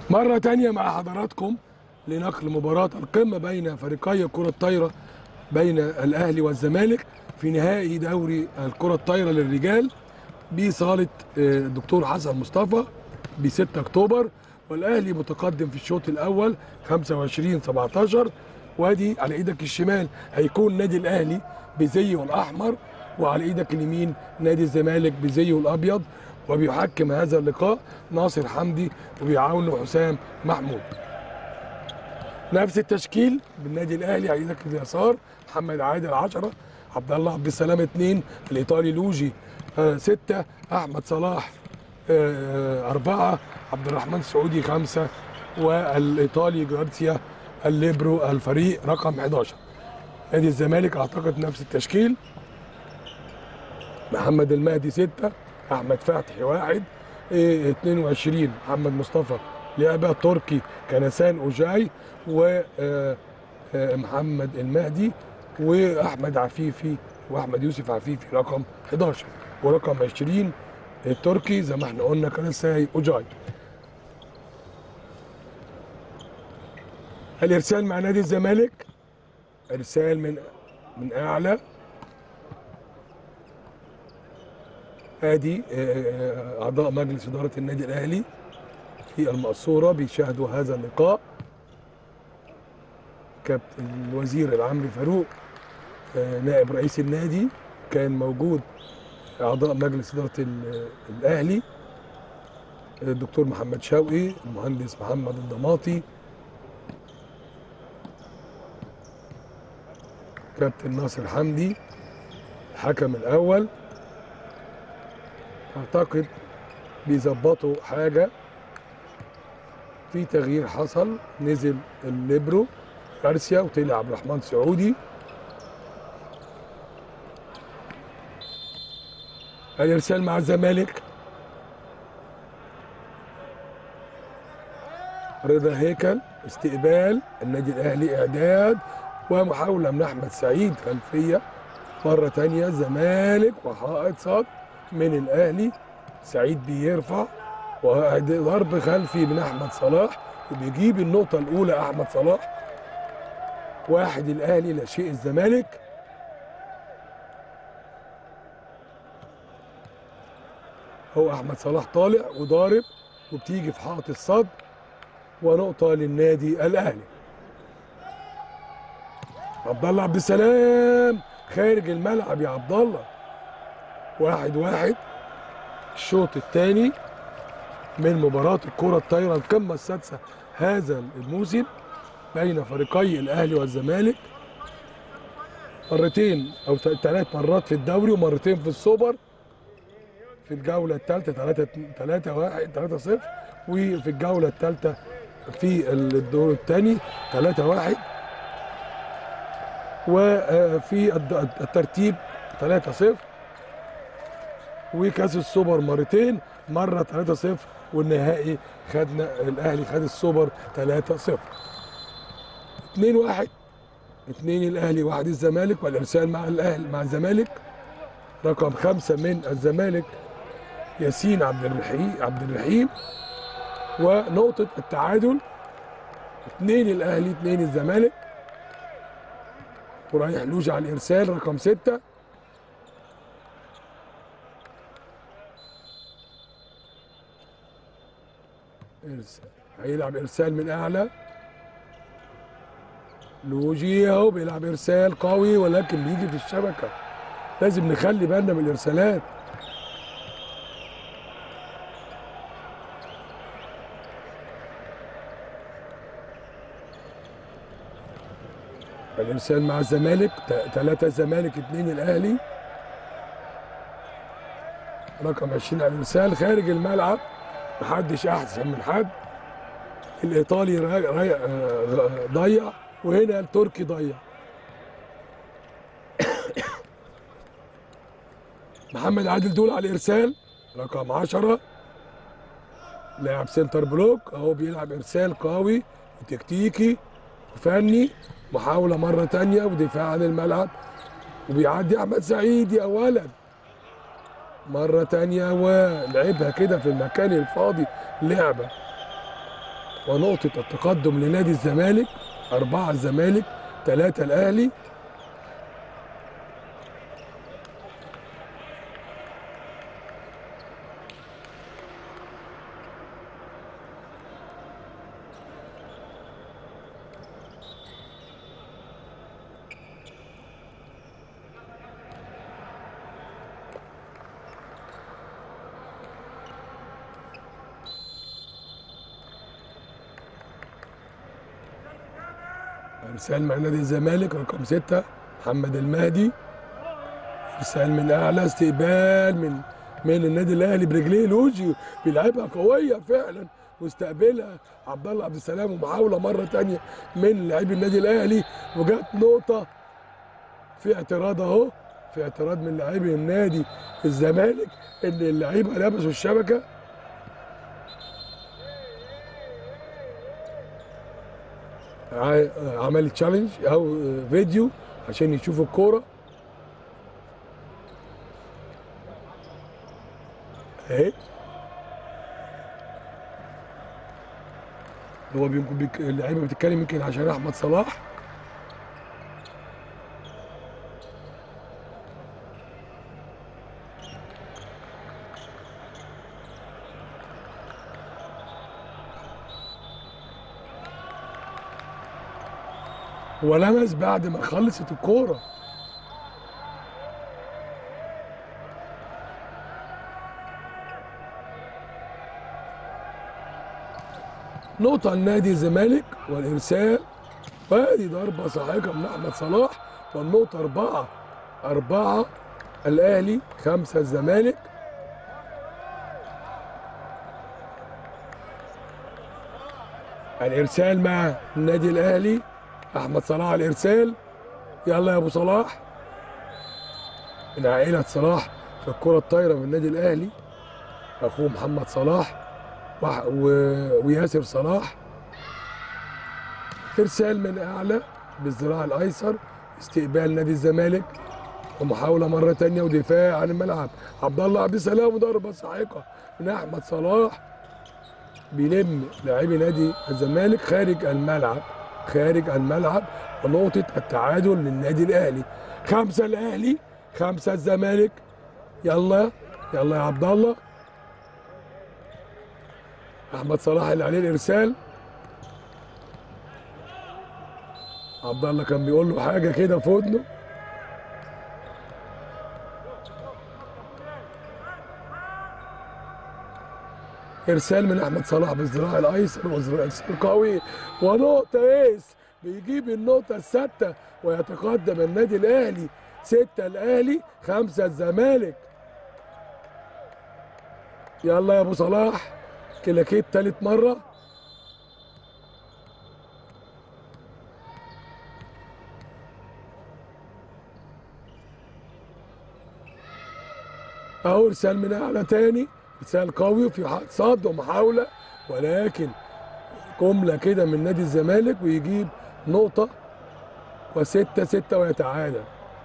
مرة تانية مع حضراتكم لنقل مباراة القمة بين فريقي كرة الطايرة بين الأهلي والزمالك في نهائي دوري الكرة الطايرة للرجال بصالة آه، الدكتور حسن مصطفى ب 6 أكتوبر والأهلي متقدم في الشوط الأول 25 17 وادي على إيدك الشمال هيكون نادي الأهلي بزيه الأحمر وعلى إيدك اليمين نادي الزمالك بزيه الأبيض وبيحكم هذا اللقاء ناصر حمدي وبيعاونه حسام محمود نفس التشكيل بالنادي الاهلي على ايدك اليسار محمد عادل 10 عبد الله عبد السلام 2 الايطالي لوجي 6 احمد صلاح 4 عبد الرحمن سعودي 5 والايطالي جارسيا الليبرو الفريق رقم 11 نادي الزمالك اعتقد نفس التشكيل محمد المهدي 6 احمد فتحي 1 إيه، 22 محمد مصطفى لعبه تركي كنسان اوجاي ومحمد المهدي واحمد عفيفي واحمد يوسف عفيفي رقم 11 ورقم 20 التركي زي ما احنا قلنا كنساي اوجاي الارسال مع نادي الزمالك ارسال من من اعلى ادي آه، اعضاء مجلس اداره النادي الاهلي في المقصوره بيشاهدوا هذا اللقاء كابتن الوزير العمري فاروق آه، نائب رئيس النادي كان موجود اعضاء مجلس اداره ال- الاهلي الدكتور محمد شوقي المهندس محمد الضماطي كابتن ناصر حمدي الحكم الاول اعتقد بيظبطوا حاجه في تغيير حصل نزل الليبرو جارسيا وطلع عبد الرحمن سعودي الارسال مع الزمالك رضا هيكل استقبال النادي الاهلي اعداد ومحاوله من احمد سعيد خلفيه مره تانية زمالك وحائط صد من الاهلي سعيد بيرفع وضرب خلفي من احمد صلاح وبيجيب النقطه الاولى احمد صلاح واحد الاهلي لا شيء الزمالك هو احمد صلاح طالع وضارب وبتيجي في حائط الصد ونقطه للنادي الاهلي عبد الله عبد السلام خارج الملعب يا عبد الله واحد واحد الشوط الثاني من مباراة الكرة الطايرة القمة السادسة هذا الموسم بين فريقي الأهلي والزمالك مرتين أو ثلاث مرات في الدوري ومرتين في السوبر في الجولة الثالثة 3 3 1 3 0 وفي الجولة الثالثة في الدور الثاني 3 1 وفي الد- الترتيب 3 0 وكاس السوبر مرتين مره 3 0 والنهائي خدنا الاهلي خد السوبر 3 0 2 1 2 الاهلي واحد الزمالك والارسال مع الاهلي مع الزمالك رقم خمسة من الزمالك ياسين عبد الرحيم عبد الرحيم ونقطة التعادل اثنين الاهلي اثنين الزمالك ورايح لوجي على الارسال رقم ستة إرسال. هيلعب ارسال من اعلى لوجي اهو بيلعب ارسال قوي ولكن بيجي في الشبكه لازم نخلي بالنا من الارسالات الارسال مع الزمالك ثلاثة الزمالك اثنين الاهلي رقم 20 على الارسال خارج الملعب محدش احسن من حد الايطالي راي- راي- آه، ضيع وهنا التركي ضيع محمد عادل دول على الارسال رقم 10 لاعب سنتر بلوك اهو بيلعب ارسال قوي وتكتيكي وفني محاولة مرة تانية ودفاع عن الملعب وبيعدي أحمد سعيد يا ولد مرة تانية ولعبها كده في المكان الفاضي لعبة ونقطة التقدم لنادي الزمالك أربعة الزمالك ثلاثة الأهلي ارسال مع نادي الزمالك رقم ستة محمد المهدي ارسال من اعلى استقبال من من النادي الاهلي برجليه لوجي بيلعبها قويه فعلا واستقبلها عبد الله عبد السلام ومحاوله مره تانية من لاعبي النادي الاهلي وجت نقطه في اعتراض اهو في اعتراض من لاعبي النادي الزمالك ان اللعيبه لبسوا الشبكه ع- عمل تشالنج او فيديو عشان يشوفوا الكوره اهي هو بيمكن بيك... اللعيبه بتتكلم يمكن عشان احمد صلاح هو لمس بعد ما خلصت الكوره نقطة لنادي الزمالك والإرسال وادي ضربة صاعقة من أحمد صلاح والنقطة أربعة أربعة الأهلي خمسة الزمالك الإرسال مع النادي الأهلي أحمد صلاح على الإرسال يلا يا أبو صلاح من عائلة صلاح في الكرة الطايرة من النادي الأهلي أخوه محمد صلاح وح- و- وياسر صلاح ارسال من اعلى بالذراع الايسر استقبال نادي الزمالك ومحاوله مره تانية ودفاع عن الملعب عبد الله عبد السلام وضربه صاعقه من احمد صلاح بيلم لاعبي نادي الزمالك خارج الملعب خارج الملعب ونقطه التعادل للنادي الاهلي خمسه الاهلي خمسه الزمالك يلا يلا يا عبد الله احمد صلاح اللي عليه الارسال عبد الله كان بيقول له حاجه كده في ودنه ارسال من احمد صلاح بالذراع الايسر وذراع ارسال قوي ونقطه ايس بيجيب النقطه السادسه ويتقدم النادي الاهلي سته الاهلي خمسه الزمالك يلا يا ابو صلاح كلاكيت تالت مره اهو ارسال من اعلى تاني ارسال قوي وفي حق صد ومحاوله ولكن جمله كده من نادي الزمالك ويجيب نقطه وستة ستة ويتعادل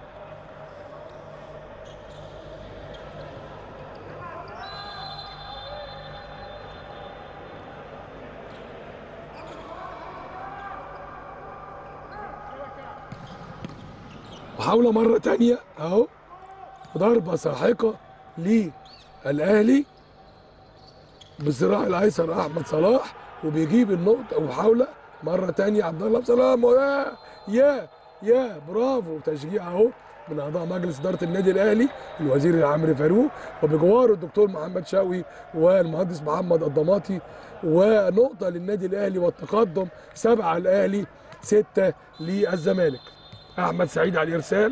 محاولة مرة تانية اهو ضربة ساحقة للأهلي بالذراع الأيسر أحمد صلاح وبيجيب النقطة ومحاولة مرة تانية عبد الله بسلام ويا يا يا برافو تشجيع أهو من أعضاء مجلس إدارة النادي الأهلي الوزير العمري فاروق وبجواره الدكتور محمد شوقي والمهندس محمد الضماطي ونقطة للنادي الأهلي والتقدم سبعة الأهلي ستة للزمالك أحمد سعيد على الإرسال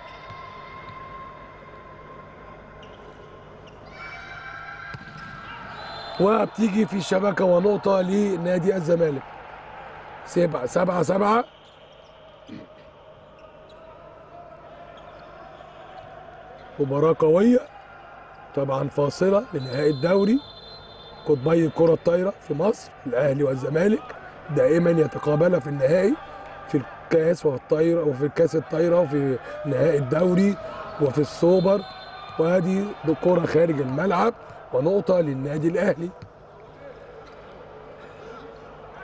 وبتيجي في الشبكة ونقطة لنادي الزمالك سبعة سبعة سبعة مباراة قوية طبعا فاصلة لنهائي الدوري قطبي الكرة الطايرة في مصر الأهلي والزمالك دائما يتقابلا في النهائي في الكاس والطايرة وفي الكاس الطايرة وفي نهائي الدوري وفي السوبر وادي كرة خارج الملعب ونقطة للنادي الأهلي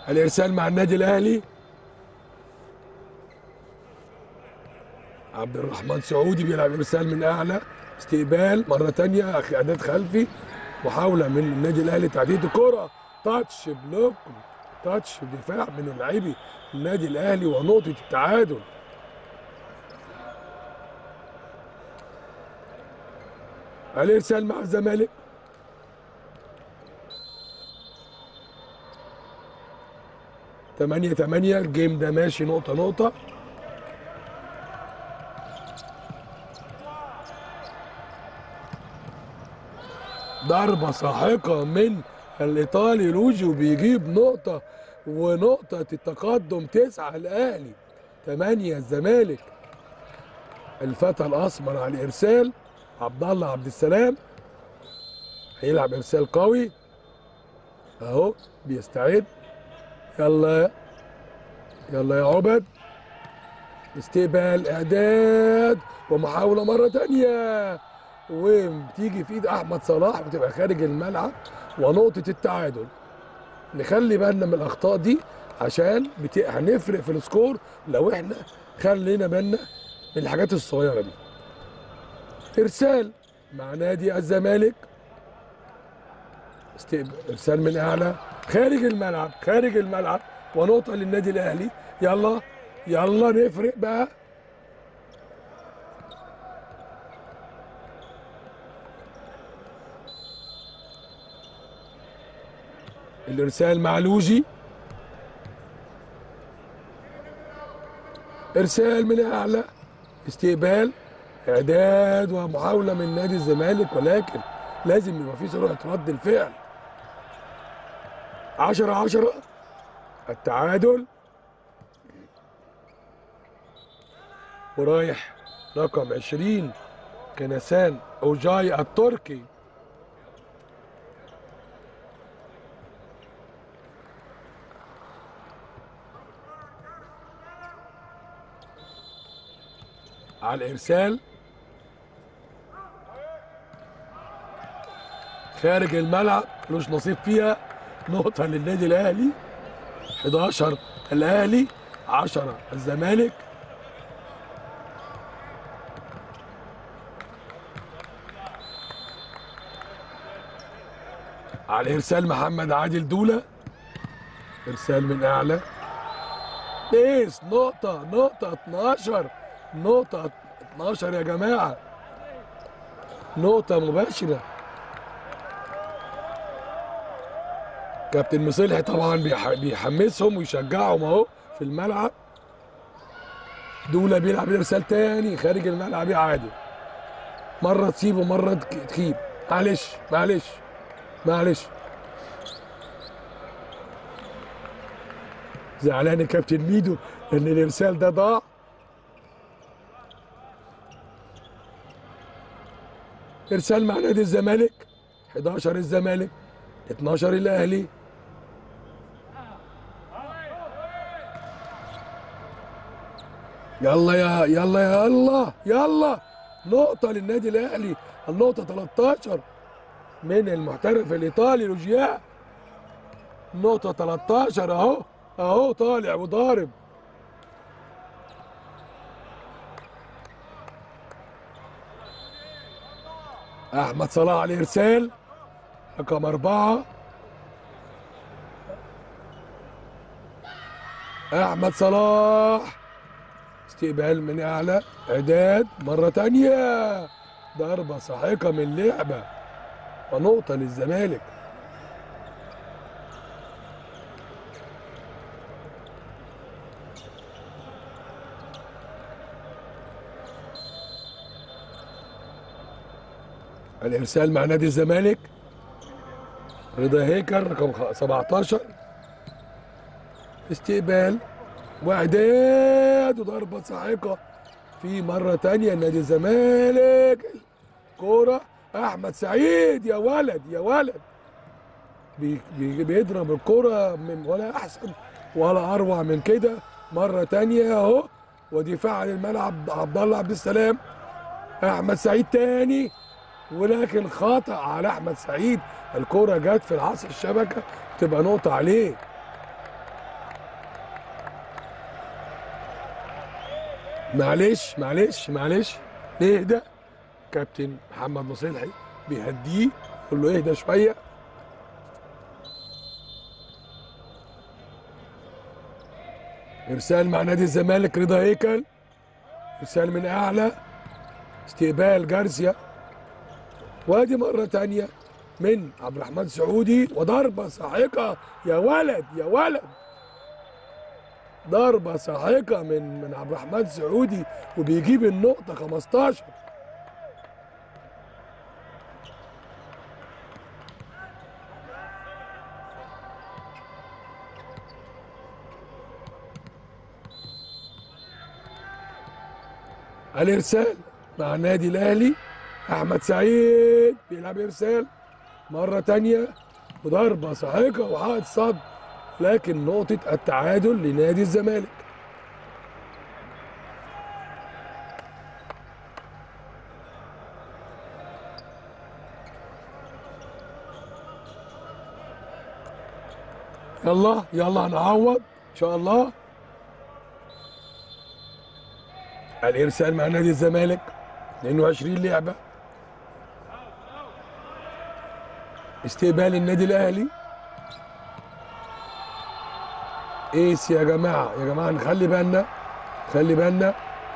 الارسال مع النادي الاهلي عبد الرحمن سعودي بيلعب ارسال من اعلى استقبال مره تانية اعداد خلفي محاوله من النادي الاهلي تعديل الكره تاتش بلوك تاتش دفاع من اللاعبي النادي الاهلي ونقطه التعادل الارسال مع الزمالك تمانية تمانية الجيم ده ماشي نقطة نقطة ضربة ساحقة من الإيطالي لوجيو بيجيب نقطة ونقطة التقدم تسعة الأهلي تمانية الزمالك الفتى الأسمر على الإرسال عبد الله عبد السلام هيلعب إرسال قوي أهو بيستعد يلا يلا يا عبد استقبال إعداد ومحاولة مرة تانية وبتيجي في ايد احمد صلاح وتبقى خارج الملعب ونقطه التعادل نخلي بالنا من الاخطاء دي عشان بت... هنفرق في السكور لو احنا خلينا بالنا من الحاجات الصغيره دي ارسال مع نادي الزمالك استقبال ارسال من اعلى خارج الملعب خارج الملعب ونقطه للنادي الاهلي يلا يلا نفرق بقى الارسال مع لوجي ارسال من اعلى استقبال اعداد ومحاوله من نادي الزمالك ولكن لازم يبقى في سرعه رد الفعل 10 10 التعادل ورايح رقم 20 كنسان اوجاي التركي على الارسال خارج الملعب ملوش نصيب فيها نقطه للنادي الاهلي 11 الاهلي 10 الزمالك على ارسال محمد عادل دوله ارسال من اعلى بيس نقطه نقطه 12 نقطة 12 يا جماعة نقطة مباشرة كابتن مصلحي طبعا بيح- بيحمسهم ويشجعهم اهو في الملعب دولة بيلعب ارسال تاني خارج الملعب يعادل مرة تسيب ومرة تك- تخيب معلش معلش معلش زعلان كابتن ميدو ان الارسال ده ضاع ارسال مع نادي الزمالك 11 الزمالك 12 الاهلي يلا يا يلا يا الله يلا نقطة للنادي الاهلي النقطة 13 من المحترف الايطالي لوجيا نقطة 13 اهو اهو طالع وضارب احمد صلاح على الارسال رقم اربعه احمد صلاح استقبال من اعلى اعداد مره تانية ضربه ساحقه من لعبه ونقطه للزمالك الارسال مع نادي الزمالك رضا هيكل رقم خ- 17 استقبال واعداد وضربه ساحقه في مره تانية نادي الزمالك كوره احمد سعيد يا ولد يا ولد بي بي بيضرب الكوره من ولا احسن ولا اروع من كده مره تانية اهو ودفاع عن الملعب عبد الله عبد السلام احمد سعيد تاني ولكن خطا على احمد سعيد الكره جت في العصر الشبكه تبقى نقطه عليه معلش معلش معلش نهدى كابتن محمد مصلحي بيهديه يقول له اهدى شويه ارسال مع نادي الزمالك رضا هيكل ارسال من اعلى استقبال جارسيا وادي مره تانية من عبد الرحمن سعودي وضربه ساحقه يا ولد يا ولد ضربه ساحقه من من عبد الرحمن سعودي وبيجيب النقطه 15 الارسال مع النادي الاهلي احمد سعيد بيلعب ارسال مره تانية وضربه ساحقه وحائط صد لكن نقطه التعادل لنادي الزمالك يلا يلا هنعوض ان شاء الله الارسال مع نادي الزمالك 22 لعبه استقبال النادي الاهلي ايس يا جماعه يا جماعه نخلي بالنا خلي بالنا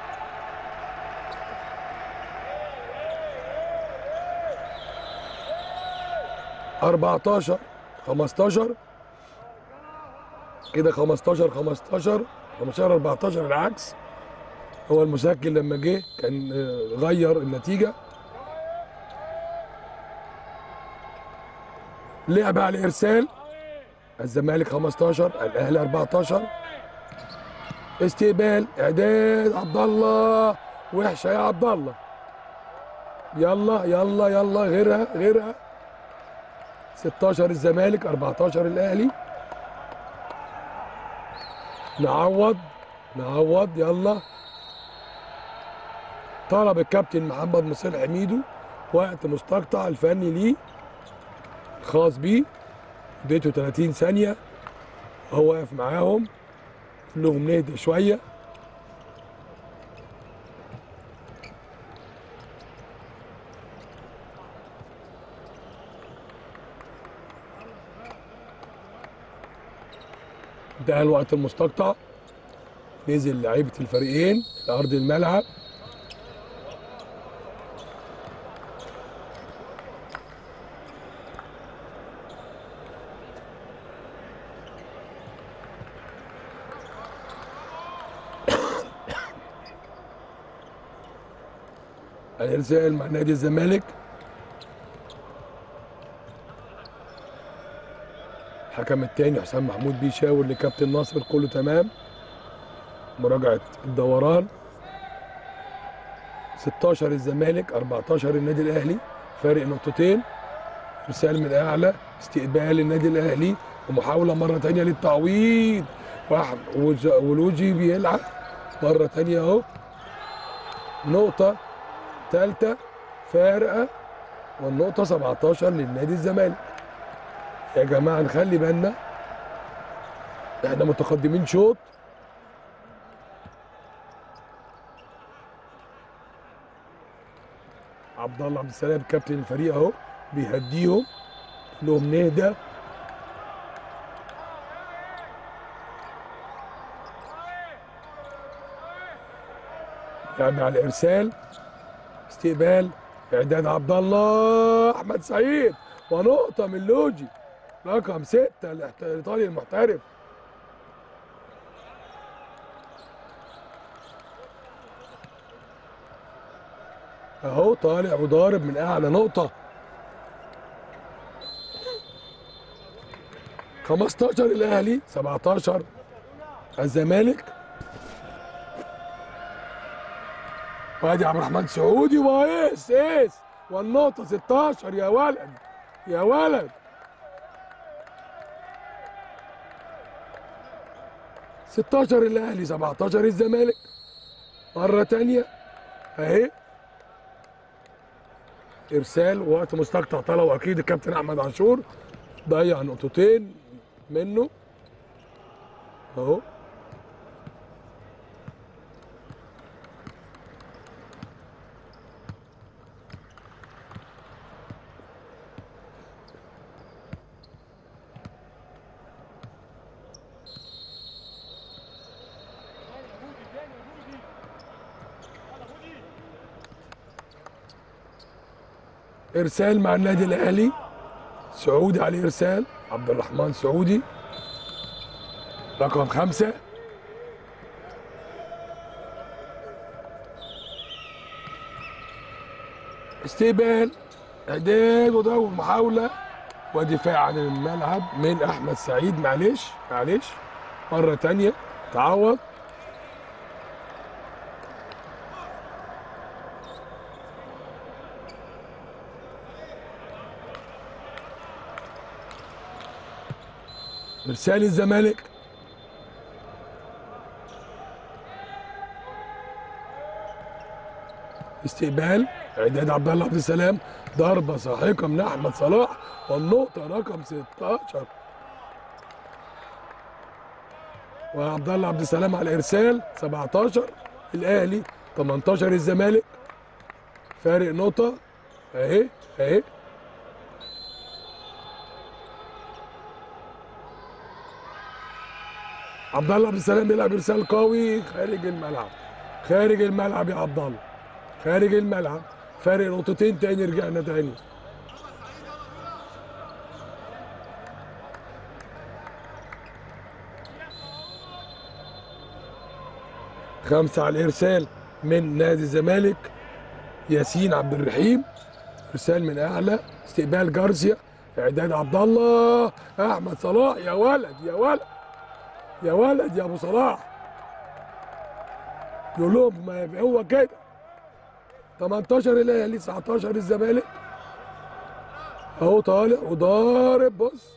أربعتاشر خمستاشر كده خمستاشر خمستاشر خمستاشر أربعتاشر العكس هو المسجل لما جه كان آه، غير النتيجه لعب على الارسال الزمالك 15 الاهلي 14 استقبال اعداد عبد الله وحشه يا عبد الله يلا يلا يلا غيرها غيرها 16 الزمالك 14 الاهلي نعوض نعوض يلا طلب الكابتن محمد مصطفى حميدو وقت مستقطع الفني ليه خاص بيه اديته 30 ثانيه هو واقف معاهم قال لهم نهدى شويه ده الوقت المستقطع نزل لعيبه الفريقين لارض الملعب الارسال مع نادي الزمالك الحكم الثاني حسام محمود بيشاور لكابتن ناصر كله تمام مراجعه الدوران 16 الزمالك 14 النادي الاهلي فارق نقطتين ارسال من اعلى استقبال النادي الاهلي ومحاوله مره ثانيه للتعويض واحد وج- ولوجي بيلعب مره ثانيه اهو نقطه ثالثه فارقه والنقطه 17 للنادي الزمالك يا جماعه نخلي بالنا احنا متقدمين شوط عبد الله عبد السلام كابتن الفريق اهو بيهديهم يقول لهم نهدى يعني على الارسال استقبال اعداد عبد الله احمد سعيد ونقطه من لوجي رقم ستة الاحت- الايطالي المحترف اهو طالع وضارب من اعلى نقطه 15 الاهلي 17 الزمالك وادي عبد الرحمن سعودي وايس ايس والنقطة 16 يا ولد يا ولد ستاشر الاهلي 17 الزمالك مرة تانية اهي ارسال وقت مستقطع طلعوا اكيد الكابتن احمد عاشور ضيع نقطتين منه اهو ارسال مع النادي الاهلي سعودي عليه ارسال عبد الرحمن سعودي رقم خمسة استقبال اعداد وضرب محاولة ودفاع عن الملعب من احمد سعيد معلش معلش مرة تانية تعوض ارسال الزمالك استقبال اعداد عبد الله عبد السلام ضربه ساحقه من احمد صلاح والنقطه رقم 16 وعبد الله عبد السلام على الارسال 17 الاهلي 18 الزمالك فارق نقطه اهي اهي عبد الله عبد السلام بيلعب ارسال قوي خارج الملعب خارج الملعب يا عبد الله خارج الملعب فارق نقطتين تاني رجعنا تاني خمسة على الإرسال من نادي الزمالك ياسين عبد الرحيم إرسال من أعلى استقبال جارسيا إعداد عبد الله أحمد صلاح يا ولد يا ولد يا ولد يا أبو صلاح يقول لهم ما هو كده 18 الاهلي 19 الزمالك اهو طالع وضارب بص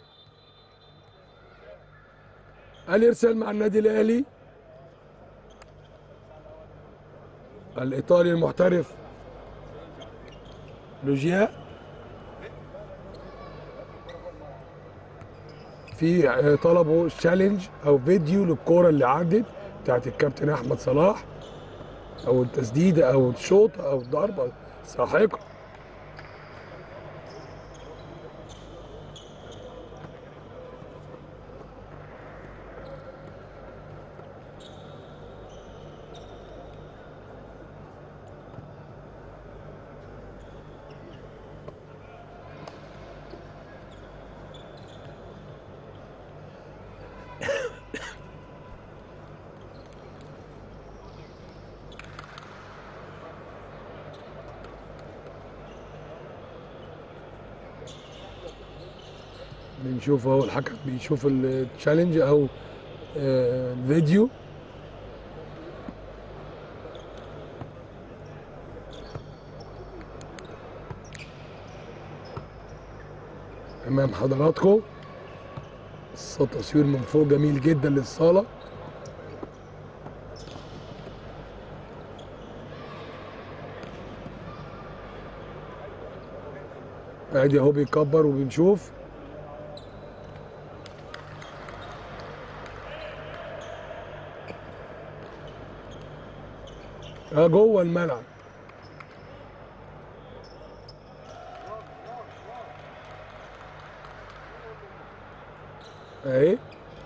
الارسال مع النادي الاهلي الايطالي المحترف لوجيا في طلبوا تشالنج او فيديو للكوره اللي عدت بتاعت الكابتن احمد صلاح او التسديده او الشوط او الضربه ساحقه بنشوف اهو الحكم بيشوف التشالنج او آه، الفيديو امام حضراتكم الصوت تصوير من فوق جميل جدا للصاله ادي اهو بيكبر وبنشوف اه جوه الملعب اهي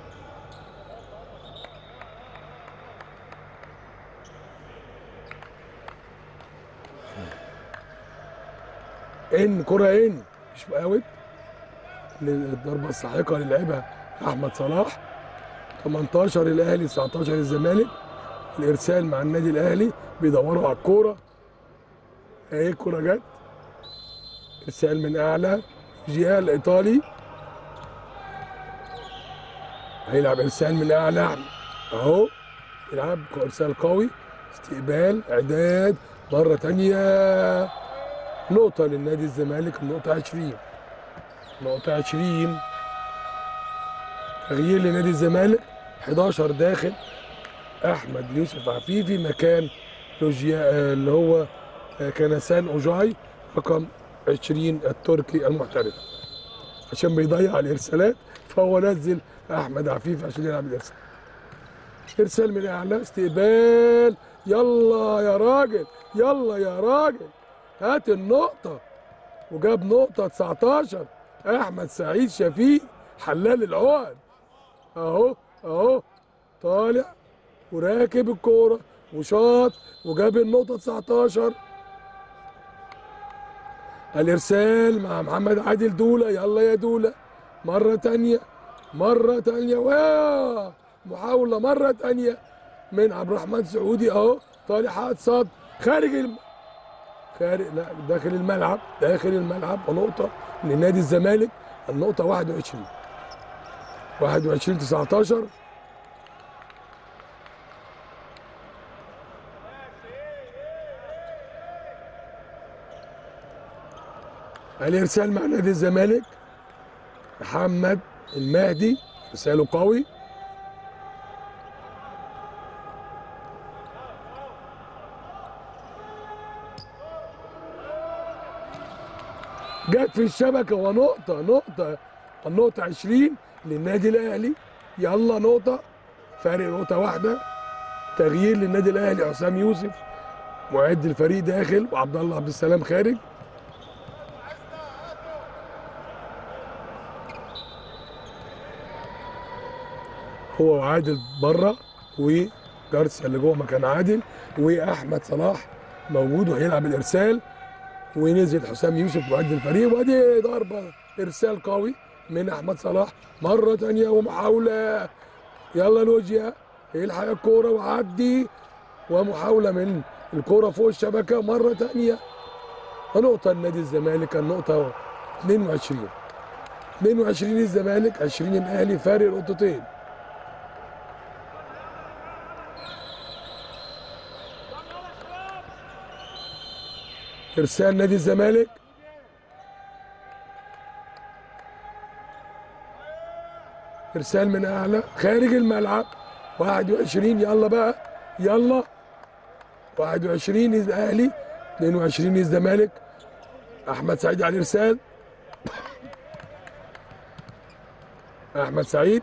ان كرة ان مش اوت الضربة الساحقة اللي لعبها احمد صلاح 18 الاهلي 19 الزمالك الارسال مع النادي الاهلي بيدوروا على الكوره اهي الكوره جت ارسال من اعلى جيال الايطالي هيلعب ارسال من اعلى اهو يلعب ارسال قوي استقبال اعداد مره تانية نقطه للنادي الزمالك النقطه 20 نقطه 20 تغيير لنادي الزمالك 11 داخل احمد يوسف عفيفي مكان لوجيا اللي هو كنسان اوجاي رقم 20 التركي المحترف عشان بيضيع الارسالات فهو نزل احمد عفيف عشان يلعب الارسال ارسال من اعلى استقبال يلا يا راجل يلا يا راجل هات النقطة وجاب نقطة 19 احمد سعيد شفيق حلال العقد اهو اهو طالع وراكب الكوره وشاط وجاب النقطه 19 الارسال مع محمد عادل دوله يلا يا دوله مره تانية مره تانية ويا محاوله مره تانية من عبد الرحمن سعودي اهو طالع حائط صد خارج الم... خارج لا داخل الملعب داخل الملعب ونقطه لنادي الزمالك النقطه 21 21 19 الارسال مع نادي الزمالك محمد المهدي ارساله قوي جت في الشبكه ونقطه نقطه النقطه 20 للنادي الاهلي يلا نقطه فارق نقطه واحده تغيير للنادي الاهلي حسام يوسف معد الفريق داخل وعبد الله عبد السلام خارج هو وعادل بره وجارسيا اللي جوه مكان عادل واحمد صلاح موجود وهيلعب الارسال ونزل حسام يوسف معد الفريق وادي ضربه ارسال قوي من احمد صلاح مره ثانيه ومحاوله يلا لوجيا يلحق الكوره وعدي ومحاوله من الكوره فوق الشبكه مره ثانيه ونقطه لنادي الزمالك النقطه 22 22 الزمالك 20 الاهلي فارق نقطتين ارسال نادي الزمالك ارسال من اعلى خارج الملعب 21 يلا بقى يلا 21 الاهلي 22 الزمالك احمد سعيد على الارسال احمد سعيد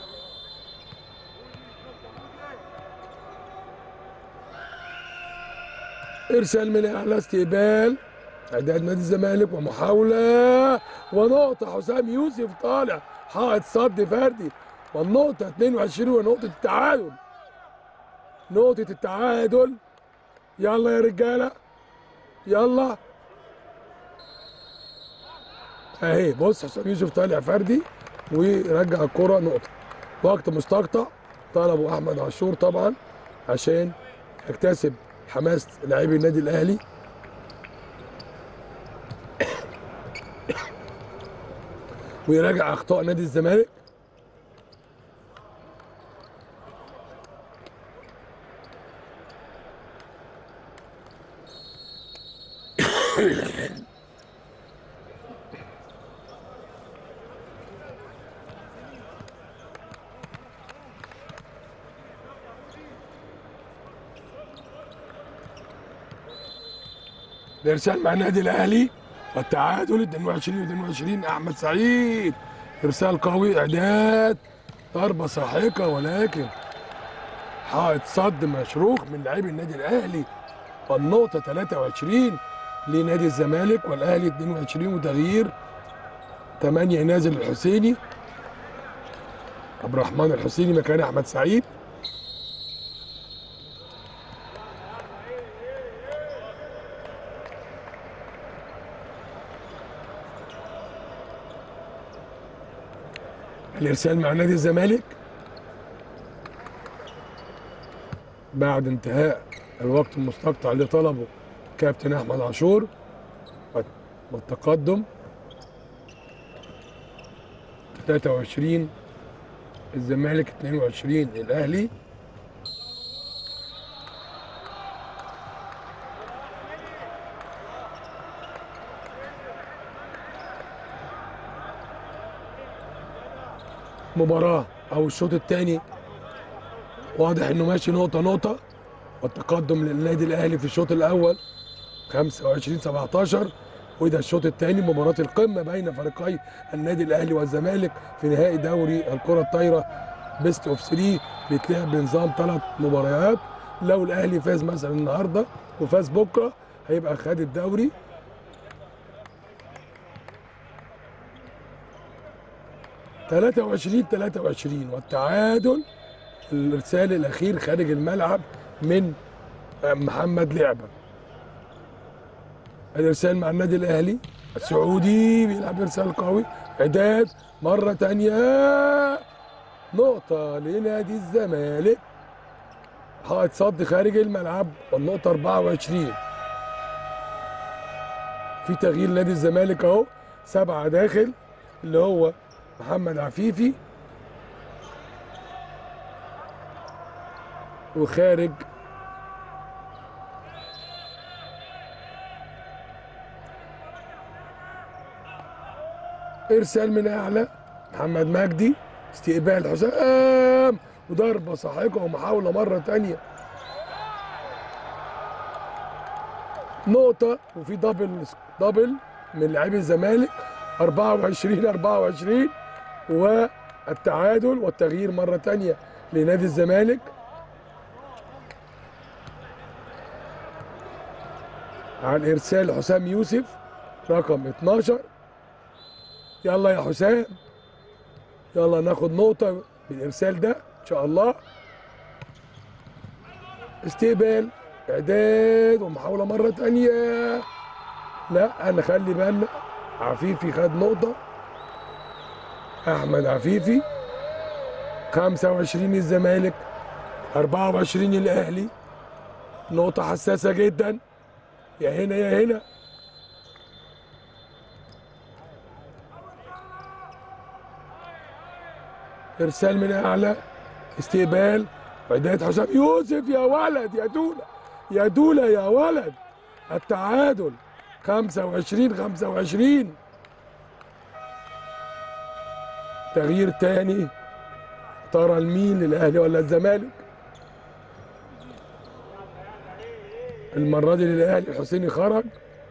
ارسال من اعلى استقبال اعداد نادي الزمالك ومحاوله ونقطه حسام يوسف طالع حائط صد فردي والنقطه 22 ونقطه التعادل نقطه التعادل يلا يا رجاله يلا اهي بص حسام يوسف طالع فردي ويرجع الكره نقطه وقت مستقطع طلبه احمد عاشور طبعا عشان يكتسب حماس لاعبي النادي الاهلي ويراجع اخطاء نادي الزمالك الارسال مع النادي الاهلي والتعادل 22 22 احمد سعيد ارسال قوي اعداد ضربه ساحقه ولكن حائط صد مشروخ من لاعبي النادي الاهلي والنقطه 23 لنادي الزمالك والاهلي 22 وتغيير 8 نازل الحسيني عبد الرحمن الحسيني مكان احمد سعيد الارسال مع نادي الزمالك بعد انتهاء الوقت المستقطع اللي طلبه كابتن احمد عاشور والتقدم 23 الزمالك 22 الاهلي مباراة أو الشوط الثاني واضح إنه ماشي نقطة نقطة والتقدم للنادي الأهلي في الشوط الأول 25 17 وده الشوط الثاني مباراة القمة بين فريقي النادي الأهلي والزمالك في نهائي دوري الكرة الطايرة بيست اوف 3 بيتلعب بنظام ثلاث مباريات لو الأهلي فاز مثلا النهارده وفاز بكرة هيبقى خد الدوري تلاتة وعشرين تلاتة وعشرين والتعادل الإرسال الأخير خارج الملعب من محمد لعبة الارسال مع النادي الاهلي السعودي بيلعب ارسال قوي اعداد مره تانية نقطه لنادي الزمالك حائط صد خارج الملعب والنقطه 24 في تغيير نادي الزمالك اهو سبعه داخل اللي هو محمد عفيفي وخارج ارسال من اعلى محمد مجدي استقبال حسام وضربه ساحقه ومحاوله مره تانية نقطه وفي دبل دبل من لاعبي الزمالك 24 24 والتعادل والتغيير مره تانية لنادي الزمالك على ارسال حسام يوسف رقم 12 يلا يا حسام يلا ناخد نقطة بالإرسال ده إن شاء الله استقبال إعداد ومحاولة مرة تانية لا أنا خلي بالنا عفيفي خد نقطة أحمد عفيفي 25 الزمالك 24 الأهلي نقطة حساسة جدا يا هنا يا هنا ارسال من اعلى استقبال وعدايه حسام يوسف يا ولد يا دوله يا دوله يا ولد التعادل 25 25 تغيير تاني ترى المين للاهلي ولا الزمالك المره دي للاهلي الحسيني خرج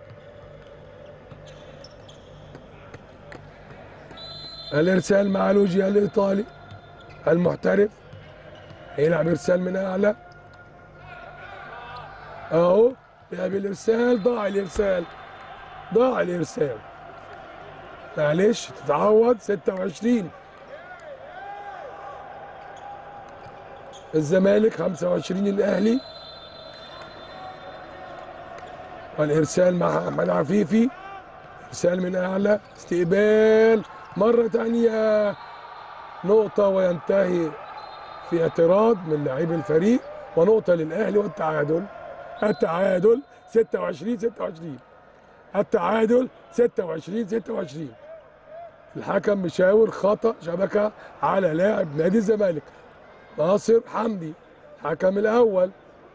الارسال مع لوجيا الايطالي المحترف هيلعب ارسال من اعلى اهو لعب الارسال ضاع الارسال ضاع الارسال معلش تتعوض 26 الزمالك 25 الاهلي والارسال مع احمد عفيفي ارسال من اعلى استقبال مره ثانيه نقطه وينتهي في اعتراض من لاعبي الفريق ونقطه للاهلي والتعادل التعادل 26 26 التعادل 26 26 الحكم مشاور خطا شبكه على لاعب نادي الزمالك ناصر حمدي حكم الاول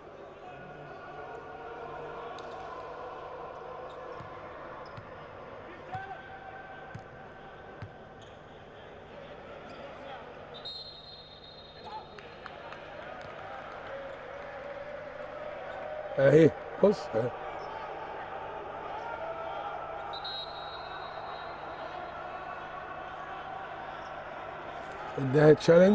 اهي بص اهي اداها تشالنج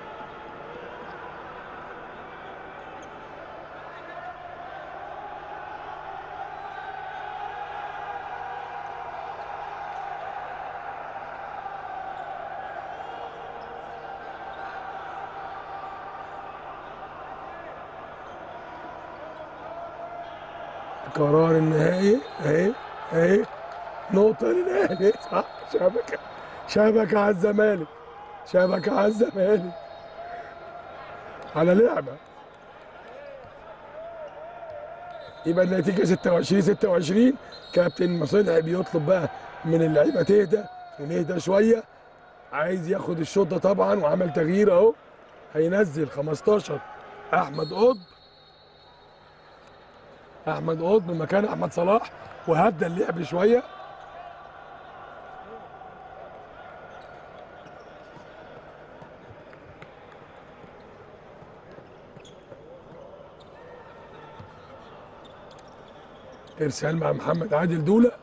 القرار النهائي اهي اهي نقطة للأهلي صح شبكة شبكة على الزمالك شبكة على الزمالك على لعبة يبقى النتيجة 26 26 كابتن مصلحي بيطلب بقى من اللعيبة تهدى ونهدى شوية عايز ياخد الشوط ده طبعا وعمل تغيير اهو هينزل 15 احمد قطب احمد قطب مكان احمد صلاح وهدى اللعب شويه ارسال مع محمد عادل دوله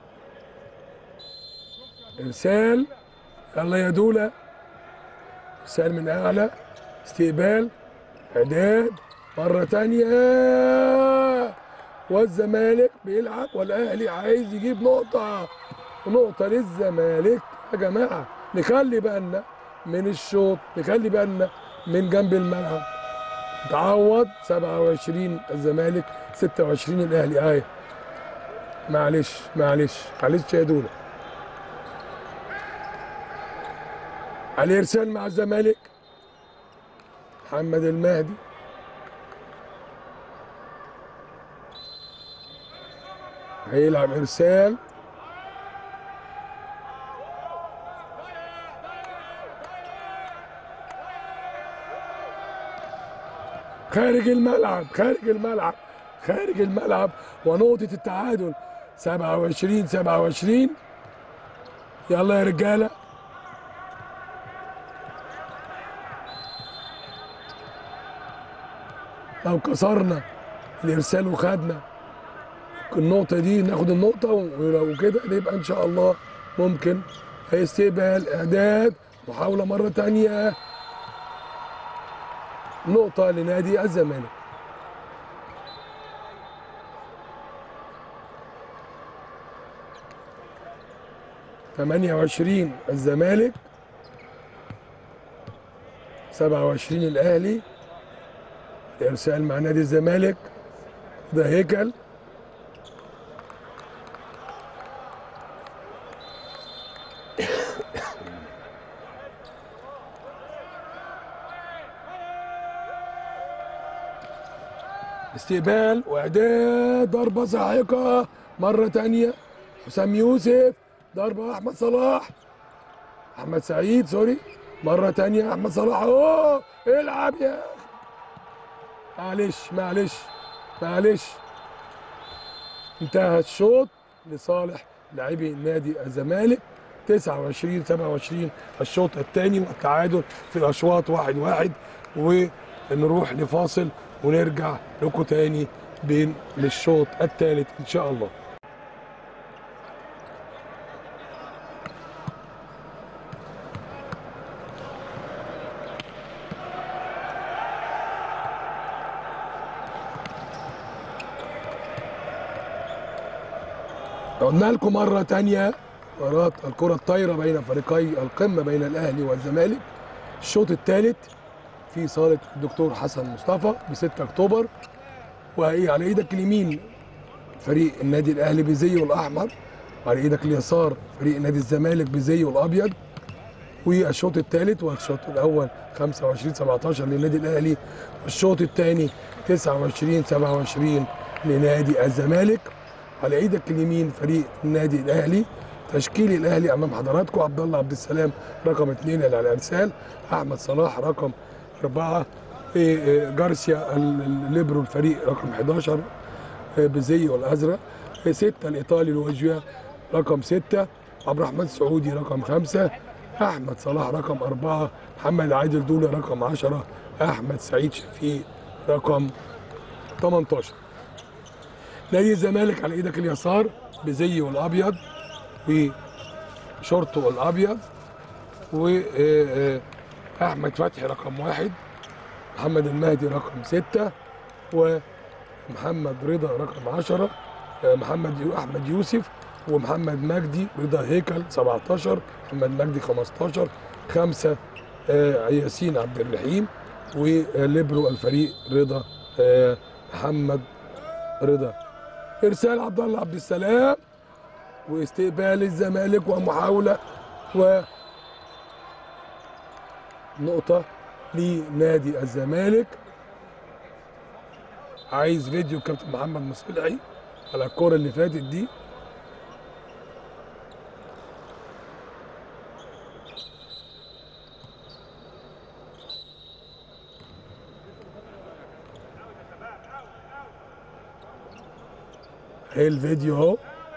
ارسال يلا يا دوله ارسال من اعلى استقبال اعداد مره تانيه والزمالك بيلعب والاهلي عايز يجيب نقطه ونقطه للزمالك يا جماعه نخلي بالنا من الشوط نخلي بالنا من جنب الملعب تعوض 27 الزمالك 26 الاهلي اهي معلش معلش معلش يا دوله علي ارسال مع الزمالك محمد المهدي هيلعب ارسال خارج الملعب خارج الملعب خارج الملعب ونقطة التعادل 27 27 يلا يا رجالة لو كسرنا الإرسال وخدنا النقطة دي ناخد النقطة ولو كده يبقى إن شاء الله ممكن استقبال إعداد محاولة مرة تانية نقطة لنادي الزمالك ثمانية وعشرين الزمالك سبعة وعشرين الأهلي الإرسال مع نادي الزمالك ده هيكل استقبال واعداد ضربه ساحقه مره تانية حسام يوسف ضربه احمد صلاح احمد سعيد سوري مره تانية احمد صلاح اوه العب يا أخي. معلش معلش معلش انتهى الشوط لصالح لاعبي نادي الزمالك 29 27 الشوط الثاني والتعادل في الاشواط واحد واحد ونروح لفاصل ونرجع لكم تاني بين للشوط الثالث ان شاء الله قلنا لكم مرة تانية مباراة الكرة الطايرة بين فريقي القمة بين الأهلي والزمالك الشوط الثالث في صالة الدكتور حسن مصطفى ب 6 أكتوبر وهي على إيدك اليمين فريق النادي الأهلي بزيه الأحمر وعلى إيدك اليسار فريق نادي الزمالك بزيه الأبيض والشوط الثالث والشوط الأول 25 17 للنادي الأهلي والشوط الثاني 29 27 لنادي الزمالك على ايدك اليمين فريق النادي الاهلي تشكيل الاهلي امام حضراتكم عبد الله عبد السلام رقم اثنين اللي على الارسال احمد صلاح رقم اربعه إيه إيه جارسيا ال- الليبرو الفريق رقم 11 إيه بزي والازرق إيه سته الايطالي لوجيا رقم سته عبد الرحمن السعودي رقم خمسه احمد صلاح رقم اربعه محمد عادل دوله رقم 10 احمد سعيد شفيق رقم 18 نادي الزمالك على ايدك اليسار بزيه الابيض وشورته الابيض واحمد فتحي رقم واحد محمد المهدي رقم ستة ومحمد رضا رقم عشرة آه، محمد يو احمد يوسف ومحمد مجدي رضا هيكل 17 محمد مجدي 15 خمسة آه، ياسين عبد الرحيم وليبرو الفريق رضا آه، محمد رضا ارسال عبد الله عبد السلام واستقبال الزمالك ومحاوله و نقطة لنادي الزمالك عايز فيديو كابتن محمد مصلحي على الكورة اللي فاتت دي اهي الفيديو اهو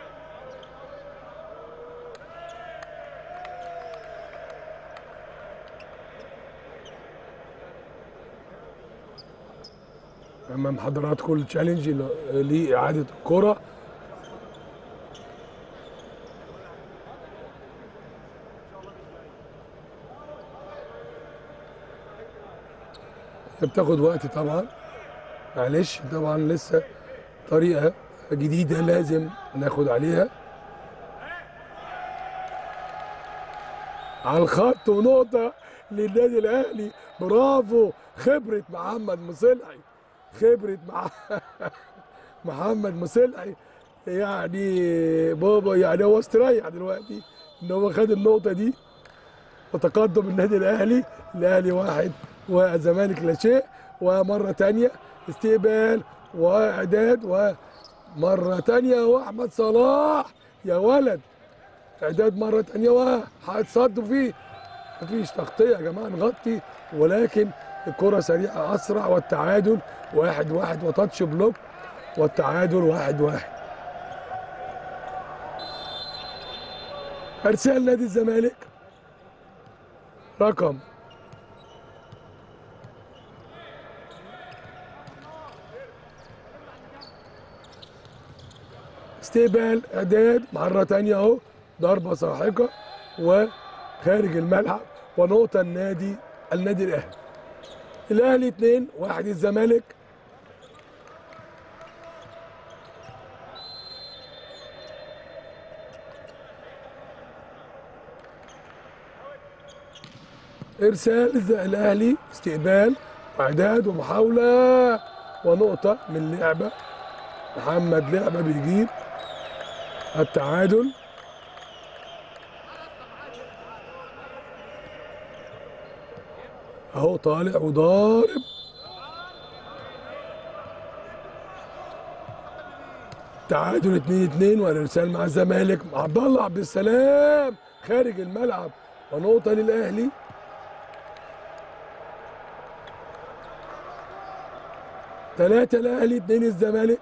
امام حضراتكم التشالنج ل- لاعاده الكره بتاخد وقت طبعا معلش طبعا لسه طريقه جديده لازم ناخد عليها على الخط ونقطه للنادي الاهلي برافو خبره محمد مصلحي خبره مع محمد مصلحي يعني بابا يعني هو استريح دلوقتي ان هو خد النقطه دي وتقدم النادي الاهلي الاهلي واحد والزمالك لا شيء ومره تانية استقبال واعداد ومره تانية واحمد صلاح يا ولد اعداد مره تانية وهتصدوا فيه مفيش تغطيه يا جماعه نغطي ولكن الكره سريعه اسرع والتعادل واحد واحد وتاتش بلوك والتعادل واحد واحد ارسال نادي الزمالك رقم استقبال اعداد مره تانية اهو ضربه ساحقه وخارج الملعب ونقطه النادي النادي الاهلي الاهلي اثنين واحد الزمالك ارسال الز- الاهلي استقبال واعداد ومحاوله ونقطه من لعبه محمد لعبه بيجيب التعادل اهو طالع وضارب تعادل 2 2 والارسال مع الزمالك مع عبد الله عبد السلام خارج الملعب ونقطه للاهلي ثلاثة الأهلي اثنين الزمالك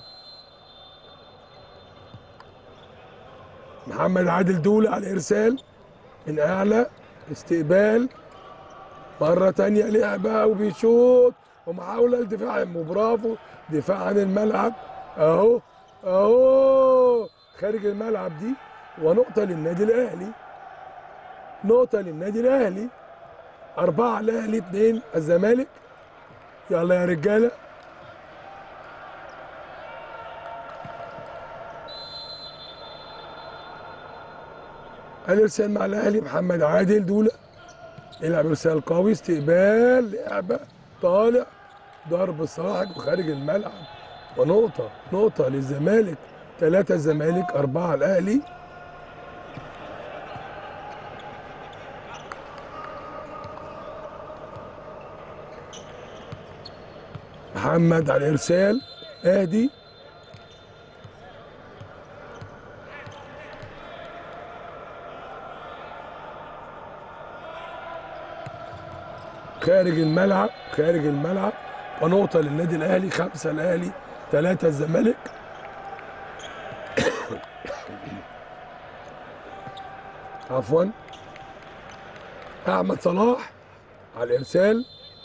محمد عادل دولة على الإرسال من أعلى استقبال مرة تانية لعبة وبيشوط ومحاولة لدفاع وبرافو دفاع عن الملعب أهو أهو خارج الملعب دي ونقطة للنادي الأهلي نقطة للنادي الأهلي أربعة الأهلي اثنين الزمالك يلا يا رجالة الارسال مع الاهلي محمد عادل دوله يلعب ارسال قوي استقبال لعبه طالع ضرب صاحب وخارج الملعب ونقطه نقطه للزمالك ثلاثه الزمالك اربعه الاهلي محمد على الارسال اهدي خارج الملعب خارج الملعب ونقطة للنادي الأهلي خمسة الأهلي ثلاثة الزمالك عفوا أحمد صلاح على الإرسال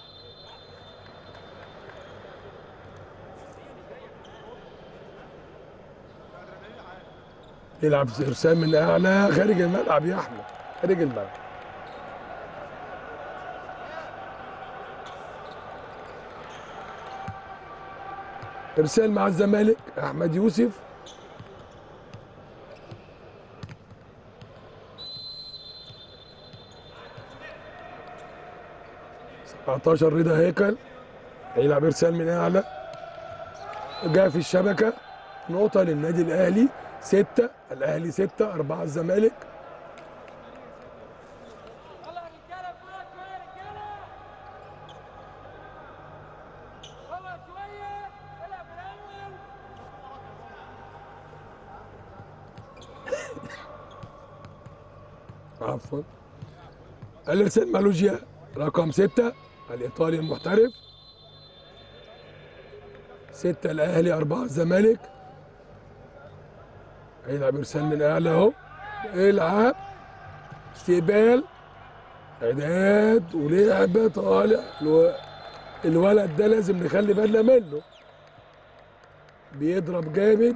يلعب إرسال من أعلى خارج الملعب يا أحمد خارج الملعب ارسال مع الزمالك احمد يوسف سبعتاشر رضا هيكل هيلعب ارسال من اعلى جاء في الشبكه نقطه للنادي الاهلي ستة الاهلي ستة أربعة الزمالك يلا يا رجاله فوق شويه يا رجاله فوق شويه العب الاول عفوا الارسال مالوجيا رقم ستة الايطالي المحترف ستة الاهلي أربعة الزمالك هيلعب ارسال من اعلى اهو العب استقبال اعداد ولعبه طالع الو- الولد ده لازم نخلي بالنا منه بيضرب جامد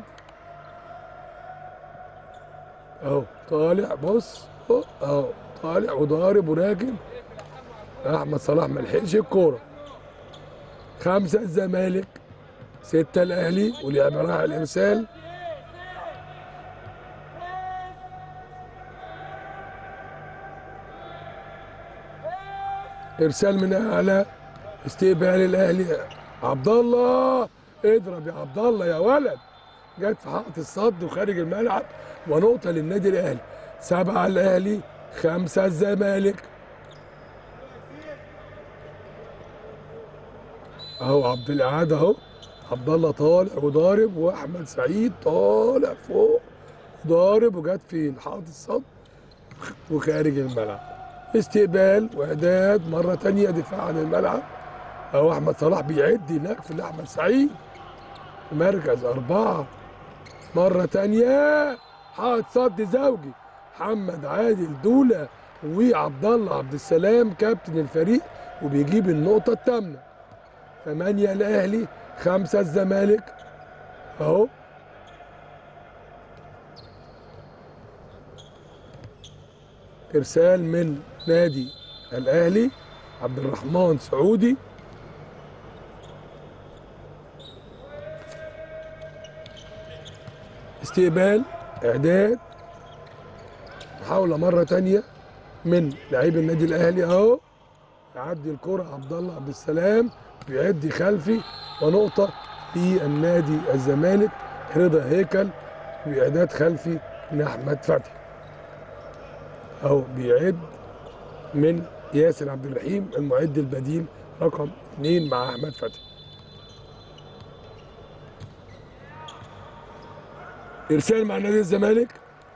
اهو طالع بص أهو، اهو طالع وضارب وراكب احمد صلاح ما لحقش الكوره خمسه الزمالك سته الاهلي ولعبه راح الارسال ارسال من اعلى استقبال الاهلي عبد الله اضرب يا عبد الله يا ولد جت في حائط الصد وخارج الملعب ونقطه للنادي الاهلي سبعه الاهلي خمسه الزمالك اهو عبد الإعاد اهو عبد الله طالع وضارب واحمد سعيد طالع فوق ضارب وجت في حائط الصد وخارج الملعب استقبال واعداد مره تانية دفاع عن الملعب اهو احمد صلاح بيعد هناك في احمد سعيد في مركز اربعه مره تانية حائط صد زوجي محمد عادل دوله وعبد الله عبد السلام كابتن الفريق وبيجيب النقطه الثامنه ثمانية الأهلي خمسة الزمالك أهو إرسال من نادي الأهلي عبد الرحمن سعودي استقبال إعداد محاولة مرة تانية من لعيب النادي الأهلي أهو يعدي الكرة عبد الله عبد السلام بيعدي خلفي ونقطة للنادي الزمالك رضا هيكل بإعداد خلفي من أحمد فتحي أهو بيعد من ياسر عبد الرحيم المعد البديل رقم اثنين مع أحمد فتحي إرسال مع نادي الزمالك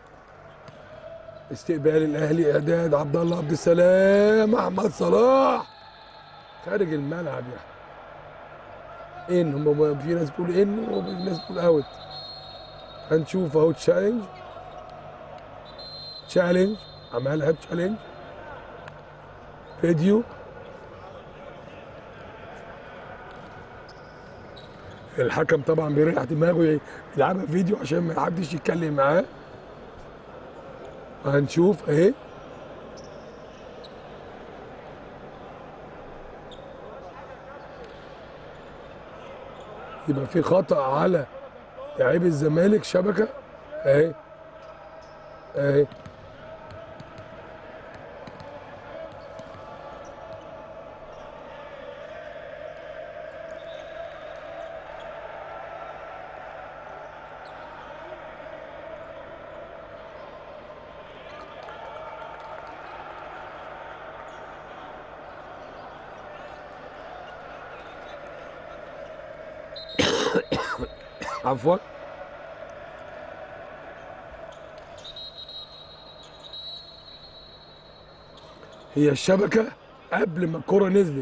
استقبال الأهلي إعداد عبد الله عبد السلام أحمد صلاح خارج الملعب يا احمد ان هم في ناس بتقول ان وفي ناس بتقول اوت هنشوف اهو تشالنج تشالنج عملها تشالنج فيديو الحكم طبعا بيريح دماغه يلعبها فيديو عشان ما حدش يتكلم معاه هنشوف اهي يبقى في خطأ على لاعبي الزمالك شبكة اهي اهي عفوا هي الشبكة قبل ما الكرة نزلت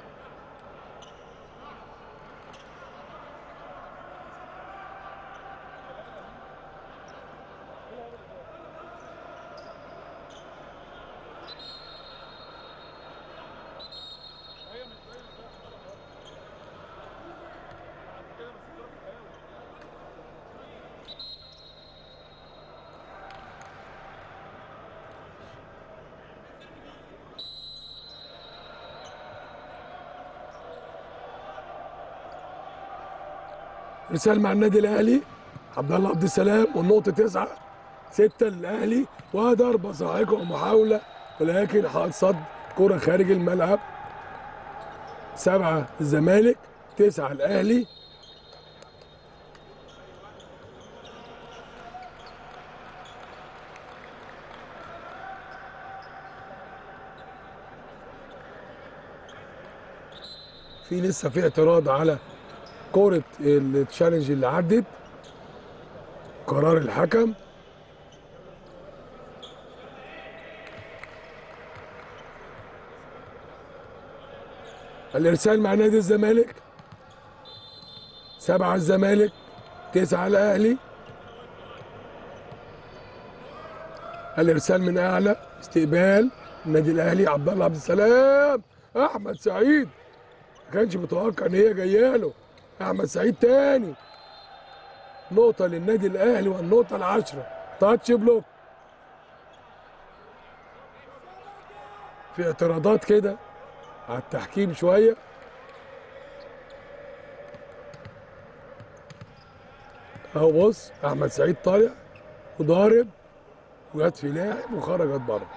رسالة مع النادي الاهلي عبد الله عبد السلام والنقطة تسعة ستة للاهلي وضربة صاعقة ومحاولة ولكن حائط صد كرة خارج الملعب سبعة الزمالك تسعة الاهلي في لسه في اعتراض على كرة التشالنج اللي عدت قرار الحكم الارسال مع نادي الزمالك سبعة الزمالك تسعة الاهلي الارسال من اعلى استقبال النادي الاهلي عبد الله عبد السلام احمد سعيد ما كانش متوقع ان هي جايه له احمد سعيد تاني نقطه للنادي الاهلي والنقطه العشره تاتش بلوك في اعتراضات كده على التحكيم شويه اهو بص احمد سعيد طالع وضارب وجت في لاعب وخرجت بره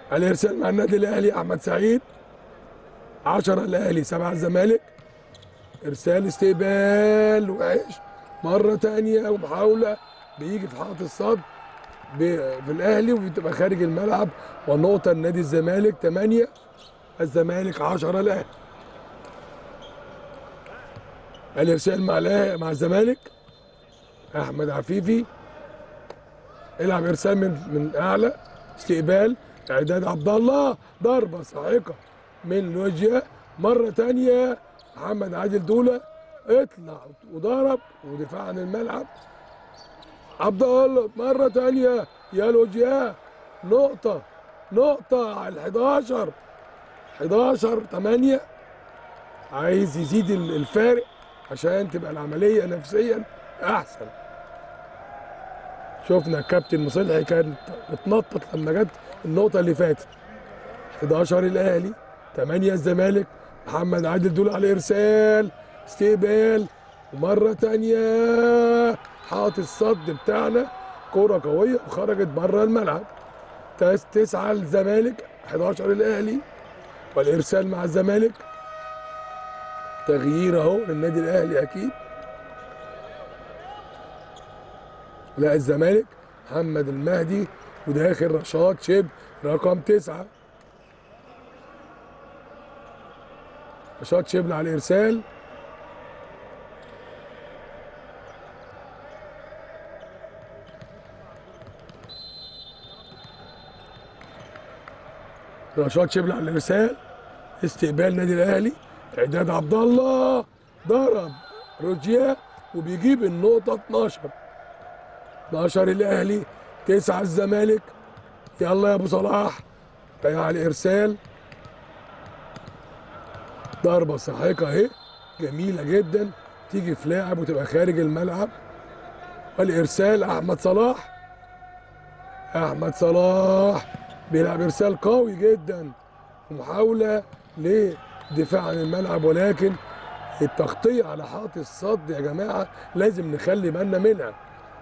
الارسال مع النادي الاهلي احمد سعيد 10 الاهلي 7 الزمالك ارسال استقبال وعيش مره تانية ومحاوله بيجي في حائط الصد ب- في الاهلي وبتبقى خارج الملعب والنقطه لنادي الزمالك 8 الزمالك 10 الاهلي الارسال مع الأهلي- مع الزمالك احمد عفيفي العب ارسال من من اعلى استقبال اعداد عبد الله ضربه صاعقه من لوجيا مره تانية محمد عادل دوله اطلع وضرب ودفاع عن الملعب عبد الله مره تانية يا لوجيا نقطه نقطه على ال 11 11 8 عايز يزيد ال- الفارق عشان تبقى العمليه نفسيا احسن شفنا الكابتن مصلحي كان اتنطط لما جت النقطه اللي فاتت 11 الاهلي 8 الزمالك محمد عادل دول على ارسال استقبال ومره تانية حاط الصد بتاعنا كرة قوية وخرجت بره الملعب تس- تسعة الزمالك 11 الاهلي والارسال مع الزمالك تغيير اهو للنادي الاهلي اكيد لا الزمالك محمد المهدي وداخل رشاد شب رقم تسعة رشاد شبل على الإرسال رشاد شبل على الإرسال استقبال نادي الأهلي إعداد عبد الله ضرب روجيا وبيجيب النقطة 12 12 الاهلي 9 الزمالك يلا يا ابو صلاح ضيع على الارسال ضربه ساحقه اهي جميله جدا تيجي في لاعب وتبقى خارج الملعب والارسال احمد صلاح احمد صلاح بيلعب ارسال قوي جدا ومحاوله لدفاع عن الملعب ولكن التغطيه على حائط الصد يا جماعه لازم نخلي بالنا منها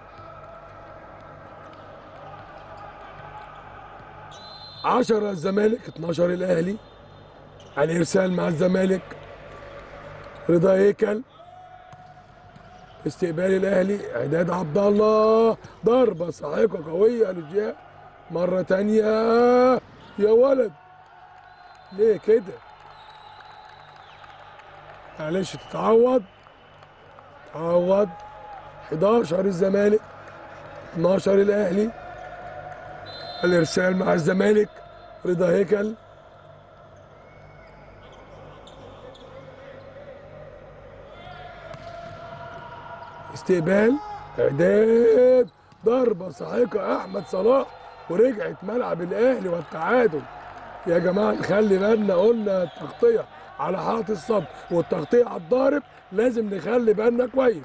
عشرة الزمالك 12 الأهلي على الإرسال مع الزمالك رضا هيكل استقبال الأهلي إعداد عبد الله ضربة صاعقة قوية للجهة مرة تانية يا ولد ليه كده معلش تتعوض تعوض 11 الزمالك 12 الأهلي الارسال مع الزمالك رضا هيكل استقبال اعداد ضربه صاعقه احمد صلاح ورجعت ملعب الاهلي والتعادل يا جماعه نخلي بالنا قلنا التغطيه على حائط الصد والتغطيه على الضارب لازم نخلي بالنا كويس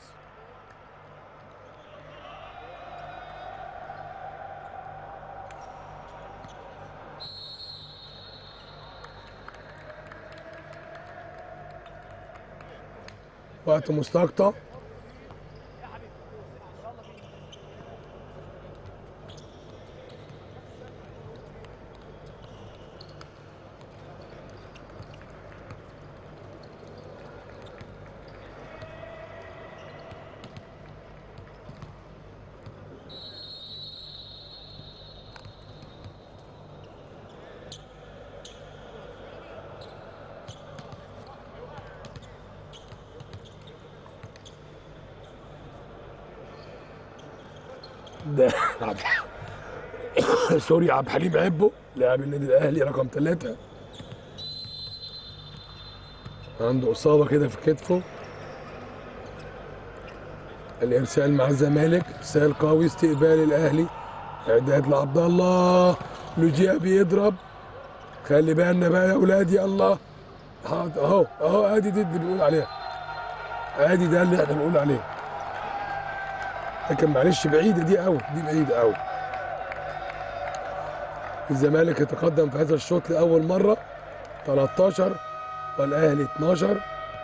وقت مستقطع ده عبد سوري عبد الحليم عبو لاعب النادي الاهلي رقم ثلاثة عنده اصابه كده في كتفه الارسال مع الزمالك ارسال قوي استقبال الاهلي اعداد لعبد الله لوجيا بيضرب خلي بالنا بقى يا اولاد يا الله حاضر، اهو اهو ادي دي اللي بنقول عليها ادي ده اللي احنا بنقول عليه لكن معلش بعيده دي قوي دي بعيده قوي الزمالك يتقدم في هذا الشوط لاول مره 13 والاهلي 12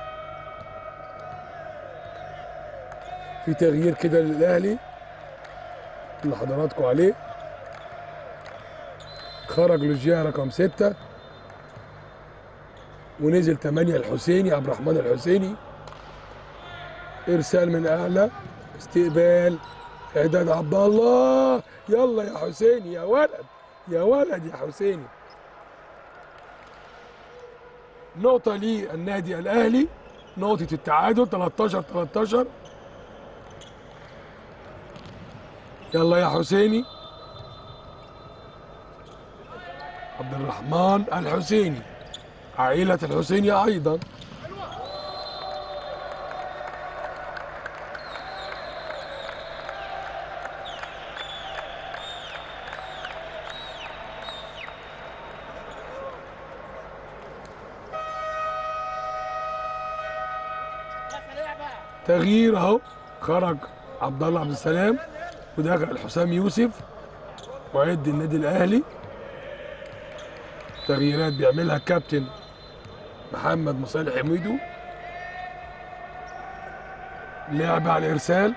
في تغيير كده للاهلي اللي حضراتكم عليه خرج لوجيا رقم ستة ونزل ثمانية الحسيني عبد الرحمن الحسيني ارسال من اعلى استقبال اعداد عبد الله يلا يا حسيني يا ولد يا ولد يا حسيني نقطة للنادي الأهلي نقطة التعادل 13 13 يلا يا حسيني عبد الرحمن الحسيني عائلة الحسيني أيضا تغيير اهو خرج عبد الله عبد السلام ودخل حسام يوسف معد النادي الاهلي تغييرات بيعملها الكابتن محمد مصالح حميدو لعب على الارسال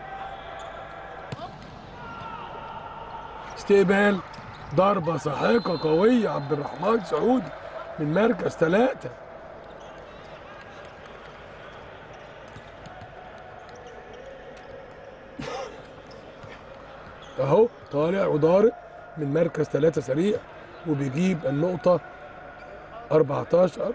استقبال ضربة ساحقة قوية عبد الرحمن سعودي من مركز ثلاثة اهو طالع وضارب من مركز ثلاثة سريع وبيجيب النقطة 14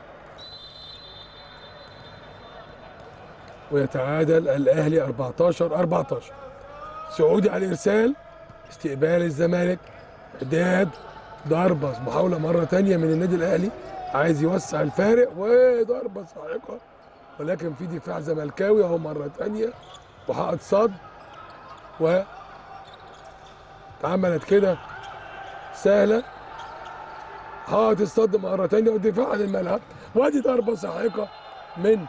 ويتعادل الأهلي 14 14 سعودي على الإرسال استقبال الزمالك إعداد ضربة محاولة مرة تانية من النادي الأهلي عايز يوسع الفارق وضربة صاعقة ولكن في دفاع زملكاوي اهو مرة تانية وحائط صد و اتعملت كده سهله حائط الصد مره تانية والدفاع عن الملعب وادي ضربه ساحقه من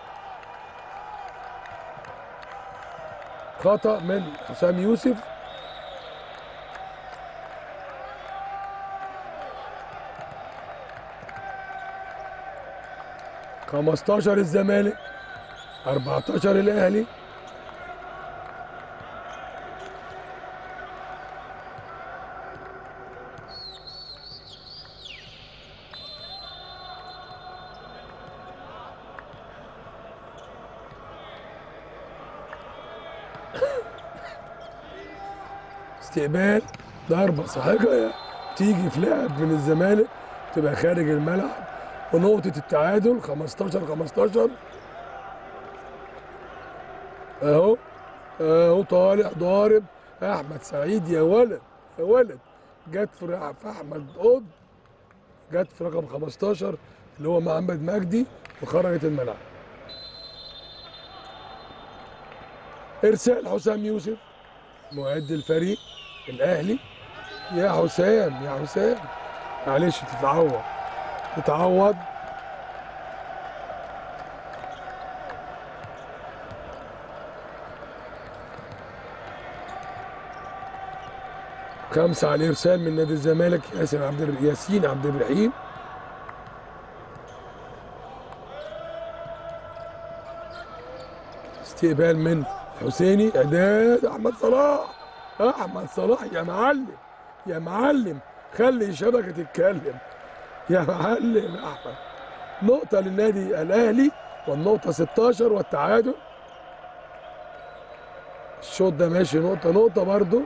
خطا من حسام يوسف خمستاشر الزمالك 14 الاهلي استقبال ضربة ساحقة تيجي في لعب من الزمالك تبقى خارج الملعب ونقطة التعادل 15 15 اهو اهو طالع ضارب احمد سعيد يا ولد يا ولد جت في رع- في احمد قطب جت في رقم 15 اللي هو محمد مجدي وخرجت الملعب ارسال حسام يوسف معد الفريق الاهلي يا حسام يا حسام معلش تتعوض تتعوض خمسة على الإرسال من نادي الزمالك ياسر عبد الر- ياسين عبد الرحيم استقبال من حسيني إعداد أحمد صلاح أحمد صلاح يا معلم يا معلم خلي الشبكة تتكلم يا معلم يا أحمد نقطة للنادي الأهلي والنقطة 16 والتعادل الشوط ده ماشي نقطة نقطة برضو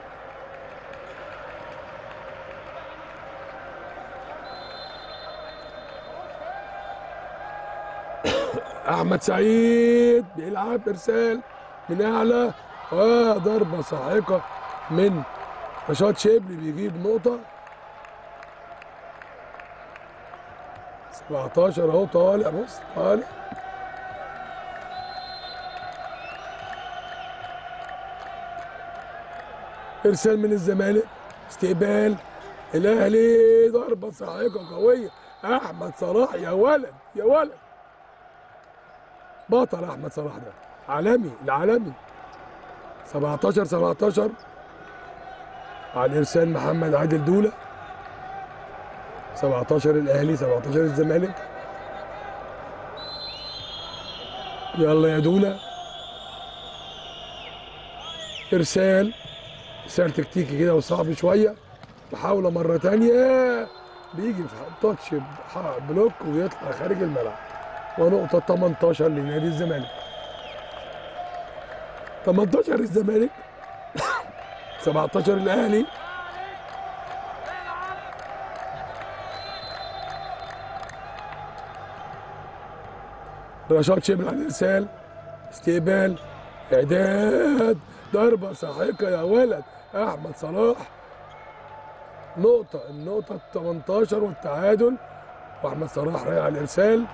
احمد سعيد بيلعب ارسال من اعلى وضربه صاعقه من رشاد شبلي بيجيب نقطه 17 اهو طالع بص طالع ارسال من الزمالك استقبال الاهلي ضربه صاعقه قويه احمد صلاح يا ولد يا ولد بطل احمد صلاح ده عالمي العالمي 17 17 على الارسال محمد عادل دوله 17 الاهلي 17 الزمالك يلا يا دوله ارسال ارسال تكتيكي كده وصعب شويه محاوله مره تانية بيجي في تاتش ح- بلوك ويطلع خارج الملعب ونقطه 18 لنادي الزمالك 18 الزمالك 17 الاهلي رشاد شبل على الارسال استقبال اعداد ضربه ساحقه يا ولد احمد صلاح نقطه النقطه 18 والتعادل واحمد صلاح رايح على الارسال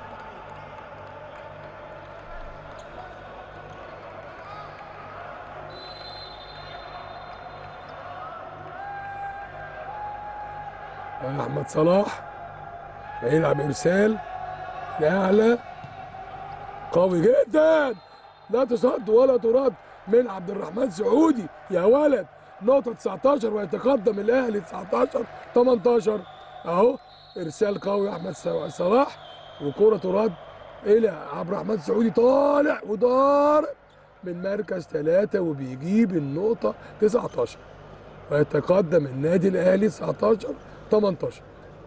احمد صلاح هيلعب ارسال لاعلى قوي جدا لا تصد ولا ترد من عبد الرحمن سعودي يا ولد نقطة 19 ويتقدم الأهلي 19 18 أهو إرسال قوي أحمد سو- صلاح وكرة ترد إلى عبد الرحمن سعودي طالع وضارب من مركز ثلاثة وبيجيب النقطة 19 ويتقدم النادي الأهلي 19 18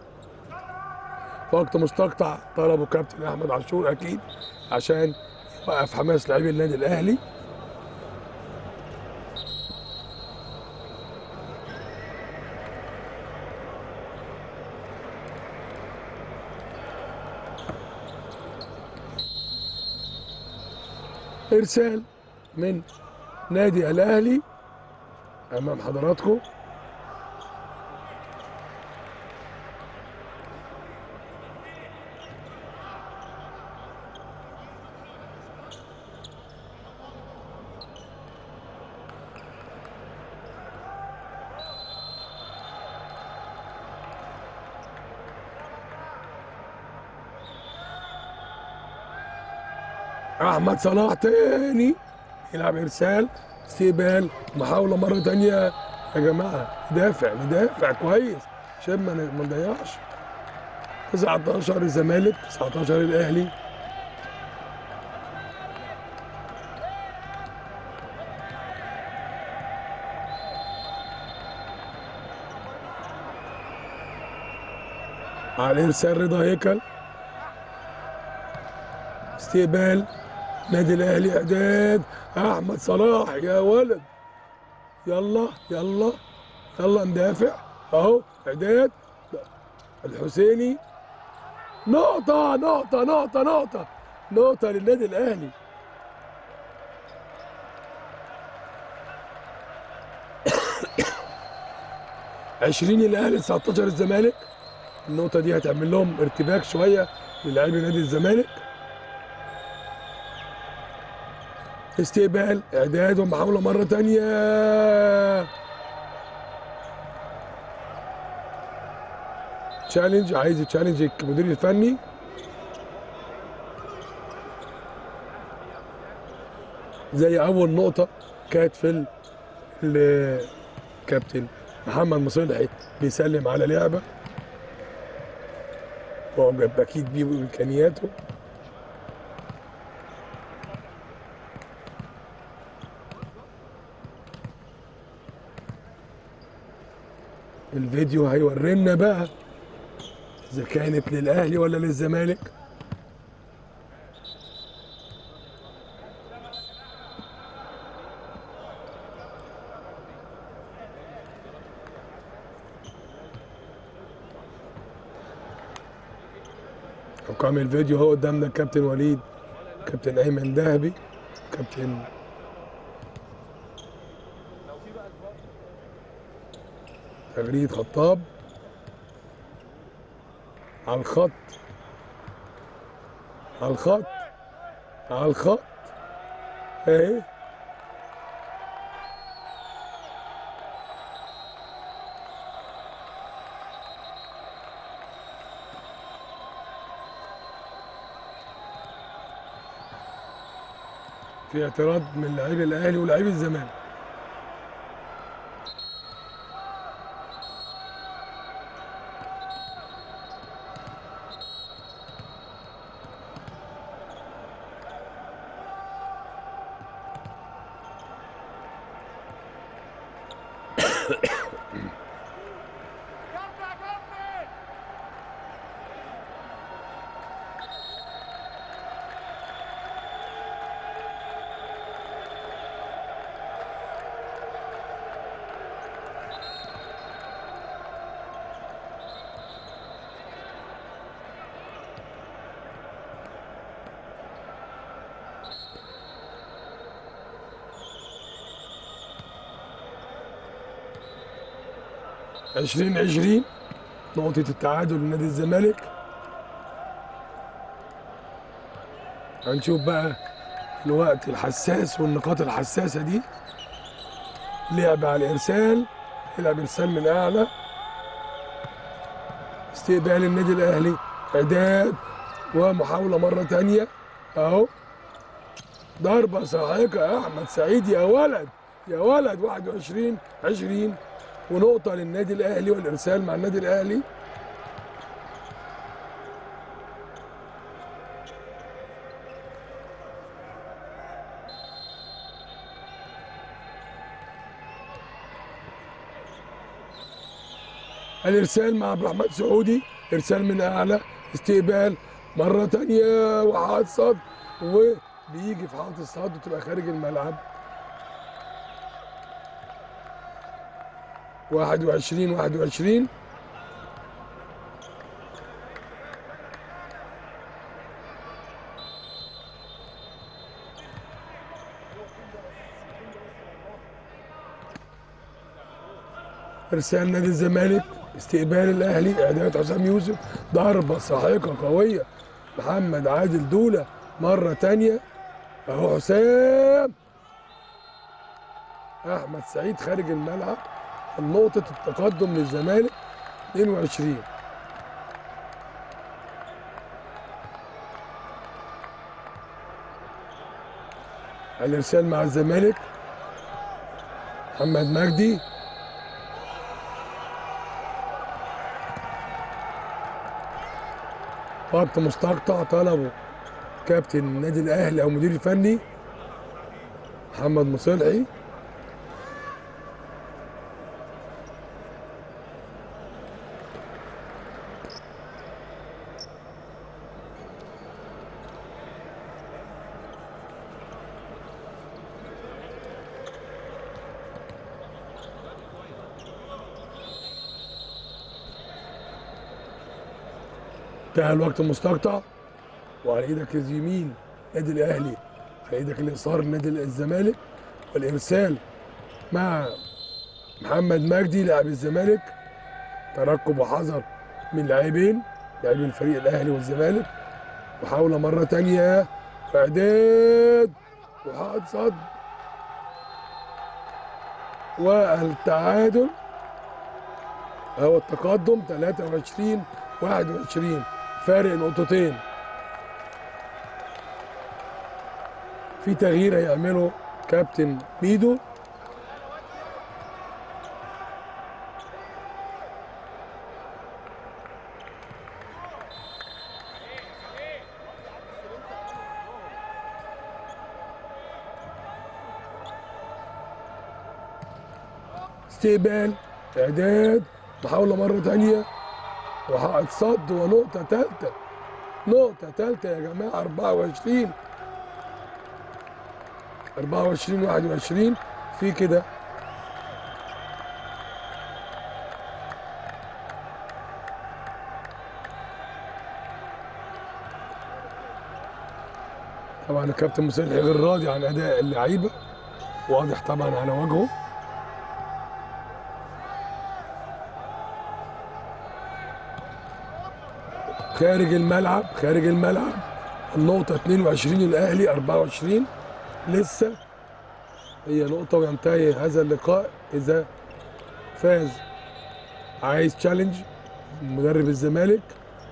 وقت مستقطع طلبه كابتن احمد عاشور اكيد عشان يوقف حماس لاعبي النادي الاهلي ارسال من نادي الاهلي امام حضراتكم احمد صلاح تاني يلعب ارسال استقبال محاوله مره تانية يا جماعه ندافع ندافع كويس عشان ما ن- ما نضيعش 19 الزمالك 19 الاهلي على ارسال رضا هيكل استقبال نادي الاهلي اعداد احمد صلاح يا ولد يلا يلا يلا ندافع اهو اعداد الحسيني نقطة نقطة نقطة نقطة نقطة للنادي الاهلي عشرين الاهلي 19 الزمالك النقطة دي هتعمل لهم ارتباك شوية للاعبي نادي الزمالك استقبال اعداد ومحاولة مرة تانية تشالنج عايز تشالنج المدير الفني زي اول نقطة كانت في ال- الكابتن محمد مصلحي بيسلم على لعبة معجب اكيد بيه وامكانياته الفيديو هيورينا بقى اذا كانت للاهلي ولا للزمالك حكام الفيديو هو قدامنا الكابتن وليد كابتن ايمن دهبي كابتن تغريد خطاب على الخط على الخط على الخط اهي في اعتراض من لاعبي الاهلي ولاعبي الزمالك 20 20 نقطة التعادل لنادي الزمالك هنشوف بقى الوقت الحساس والنقاط الحساسة دي لعب على الإرسال يلعب إرسال من أعلى استقبال النادي الأهلي إعداد ومحاولة مرة تانية أهو ضربة ساحقة يا أحمد سعيد يا ولد يا ولد 21 20 ونقطة للنادي الأهلي والإرسال مع النادي الأهلي الارسال مع عبد الرحمن سعودي ارسال من اعلى استقبال مره تانية وحاط صد وبيجي في حاطط الصد وتبقى خارج الملعب 21 21 ارسال نادي الزمالك استقبال الاهلي اعداد حسام يوسف ضربه ساحقه قويه محمد عادل دوله مره تانية اهو حسام احمد سعيد خارج الملعب نقطه التقدم للزمالك 22 الارسال مع الزمالك محمد مجدي وقت مستقطع طلبه كابتن النادي الاهلي او مدير الفني محمد مصلحي انتهى الوقت المستقطع وعلى ايدك اليمين نادي الاهلي على ايدك اليسار نادي الزمالك والارسال مع محمد مجدي لاعب الزمالك ترقب وحذر من لاعبين لاعبين الفريق الاهلي والزمالك محاوله مره تانية واعداد وحاط صد والتعادل هو التقدم 23 21 فارق نقطتين في تغيير هيعمله كابتن ميدو استقبال اعداد محاوله مره تانية وحائط صد ونقطه ثالثه نقطه ثالثه يا جماعه 24 24 21 في كده طبعا الكابتن مسلحي غير راضي عن اداء اللعيبه واضح طبعا على وجهه خارج الملعب خارج الملعب النقطة 22 الأهلي 24 لسه هي نقطة وينتهي هذا اللقاء إذا فاز عايز تشالنج مدرب الزمالك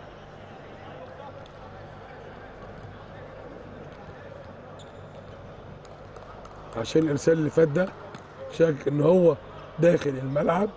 عشان الإرسال اللي فات ده شاك إن هو داخل الملعب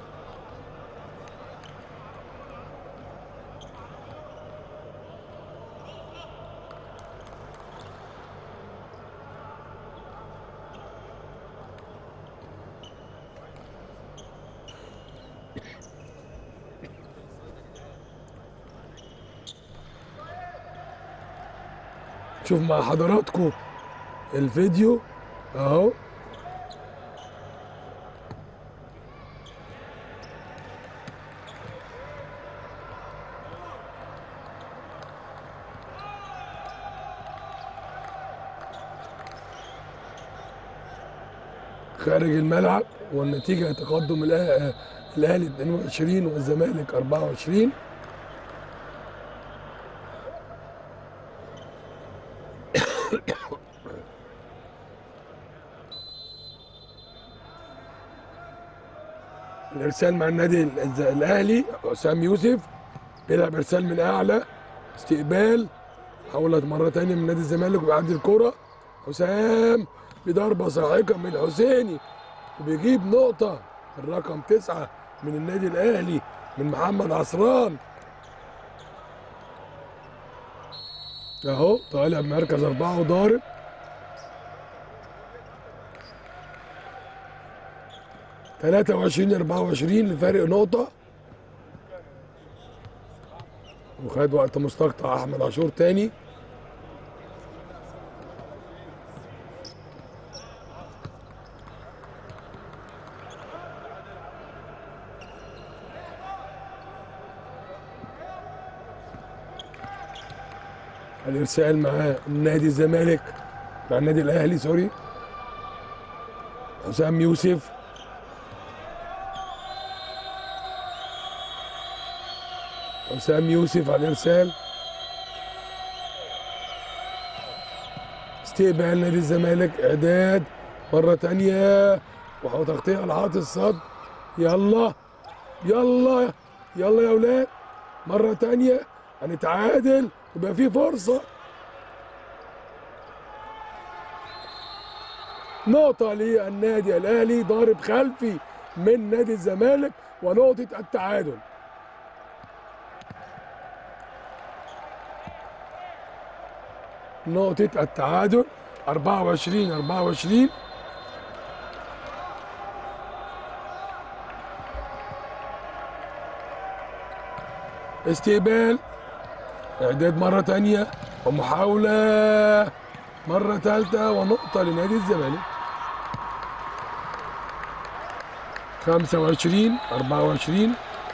شوف مع حضراتكم الفيديو اهو خارج الملعب والنتيجة تقدم الأه- الاهلي 22 والزمالك 24 الارسال مع النادي الز- الاهلي حسام يوسف بيلعب ارسال من اعلى استقبال حولت مره تانية من نادي الزمالك وبيعدي الكره حسام بضربه ساحقه من الحسيني وبيجيب نقطه الرقم تسعه من النادي الاهلي من محمد عصران اهو طالع بمركز اربعه وضارب تلاتة وعشرين أربعة وعشرين لفارق نقطة وخد وقت مستقطع أحمد عاشور تاني الإرسال مع نادي الزمالك مع النادي الأهلي سوري حسام يوسف حسام يوسف على الارسال استقبال نادي الزمالك اعداد مره تانية وتغطيه على حائط الصد يلا يلا يلا يا اولاد مره تانية هنتعادل يبقى في فرصه نقطة للنادي الأهلي ضارب خلفي من نادي الزمالك ونقطة التعادل نقطة التعادل 24 24 استقبال اعداد مرة تانية ومحاولة مرة ثالثة ونقطة لنادي الزمالك 25 24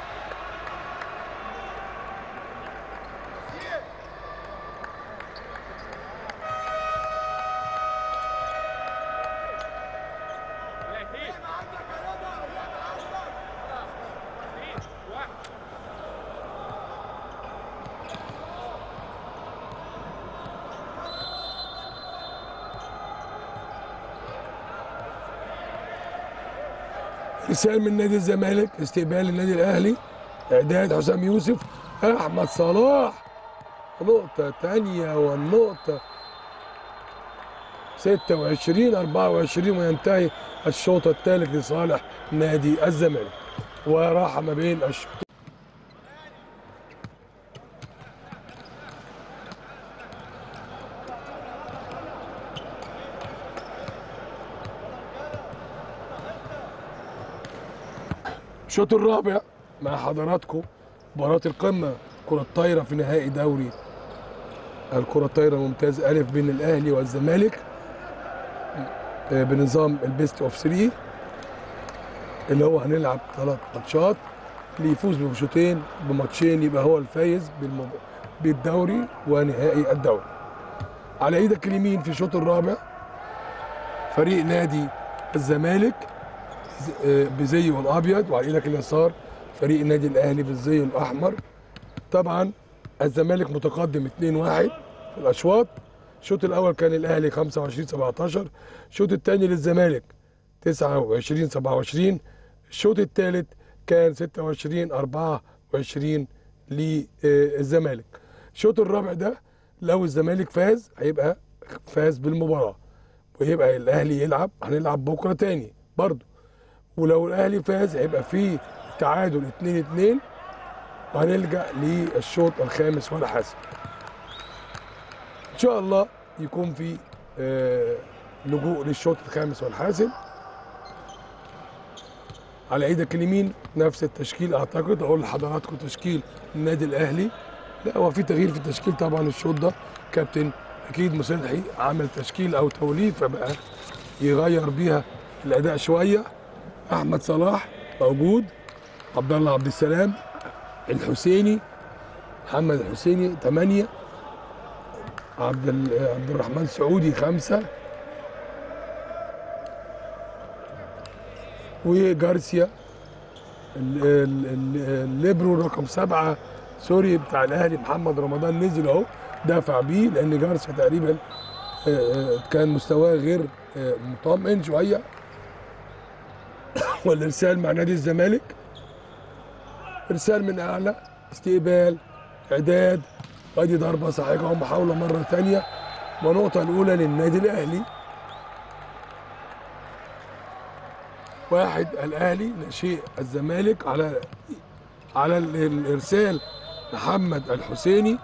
رسالة من نادي الزمالك استقبال النادي الاهلي اعداد حسام يوسف احمد صلاح نقطة تانية والنقطة 26 24 وينتهي الشوط الثالث لصالح نادي الزمالك وراحة ما بين الشوط الشوط الرابع مع حضراتكم مباراة القمة كرة الطايرة في نهائي دوري الكرة الطايرة ممتاز ألف بين الأهلي والزمالك آه، بنظام البيست اوف 3 اللي هو هنلعب ثلاث ماتشات اللي يفوز بماتشين بماتشين يبقى هو الفايز بالمب... بالدوري ونهائي الدوري على ايدك اليمين في الشوط الرابع فريق نادي الزمالك آه، بزيه الابيض وعلى ايدك اليسار فريق النادي الاهلي بالزي الاحمر طبعا الزمالك متقدم 2-1 في الاشواط الشوط الاول كان الاهلي 25 17 الشوط الثاني للزمالك 29 27 الشوط الثالث كان 26 24 للزمالك الشوط الرابع ده لو الزمالك فاز هيبقى فاز بالمباراه ويبقى الاهلي يلعب هنلعب بكره تاني برضه ولو الاهلي فاز هيبقى فيه تعادل 2 2 وهنلجا للشوط الخامس والحاسم ان شاء الله يكون في آه، لجوء للشوط الخامس والحاسم على ايدك اليمين نفس التشكيل اعتقد اقول لحضراتكم تشكيل النادي الاهلي لا هو في تغيير في التشكيل طبعا الشوط ده كابتن اكيد مسلحي عمل تشكيل او توليف فبقى يغير بيها الاداء شويه احمد صلاح موجود عبد الله عبد السلام الحسيني محمد الحسيني 8 عبد ال- عبد الرحمن سعودي خمسة وجارسيا ال- ال- ال- الليبرو رقم سبعة سوري بتاع الاهلي محمد رمضان نزل اهو دافع بيه لان جارسيا تقريبا آه، آه، كان مستواه غير آه، مطمئن شويه والارسال مع نادي الزمالك ارسال من اعلى استقبال اعداد ادي ضربه صحيحه ومحاوله مره ثانيه ونقطه الاولى للنادي الاهلي واحد الاهلي نشيء الزمالك على على ال- الارسال محمد الحسيني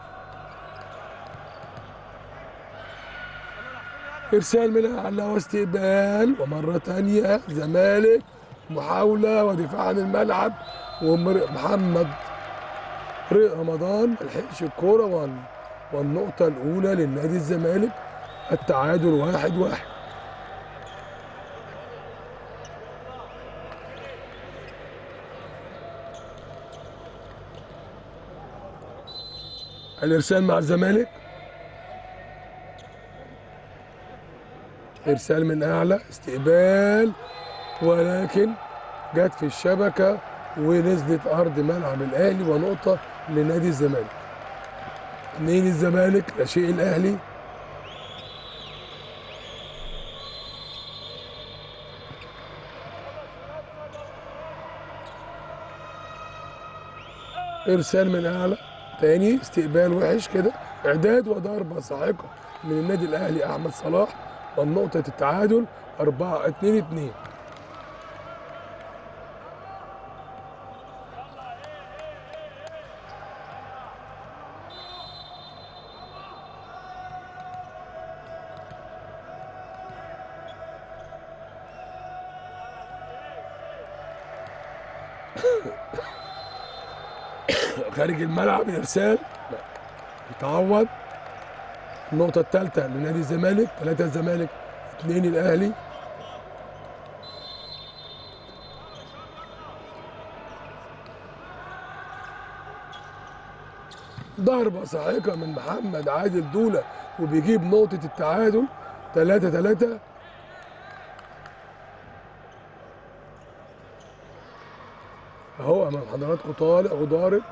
ارسال من اعلى واستقبال ومره ثانيه زمالك محاوله ودفاع عن الملعب ومحمد رمضان ما لحقش الكوره وال- والنقطه الاولى للنادي الزمالك التعادل واحد واحد الارسال مع الزمالك ارسال من اعلى استقبال ولكن جت في الشبكه ونزلت ارض ملعب الاهلي ونقطه لنادي الزمالك اثنين الزمالك لا شيء الاهلي ارسال من اعلى تاني استقبال وحش كده اعداد وضربه ساحقه من النادي الاهلي احمد صلاح والنقطه التعادل 4 2 2 خارج الملعب ارسال يتعوض النقطة الثالثة لنادي الزمالك ثلاثة الزمالك اثنين الأهلي ضربة صاعقة من محمد عادل دولة وبيجيب نقطة التعادل ثلاثة ثلاثة اهو امام حضراتكم طالع وضارب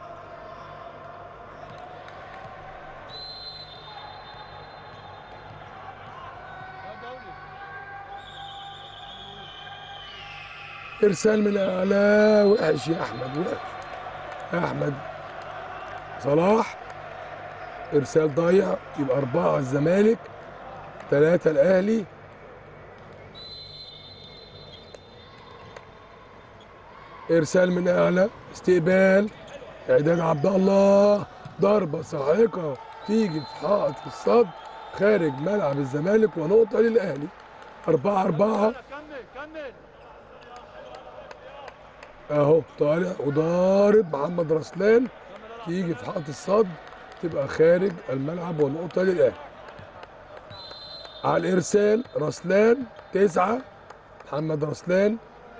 ارسال من اعلى وحش يا احمد وحش احمد صلاح ارسال ضايع يبقى اربعه الزمالك ثلاثه الاهلي ارسال من اعلى استقبال اعداد عبد الله ضربه ساحقه تيجي في حائط في الصد خارج ملعب الزمالك ونقطه للاهلي أربعة أربعة كمل كمل أهو طالع وضارب محمد رسلان تيجي في حائط الصد تبقى خارج الملعب ونقطة للأهلي على الإرسال رسلان تسعة محمد رسلان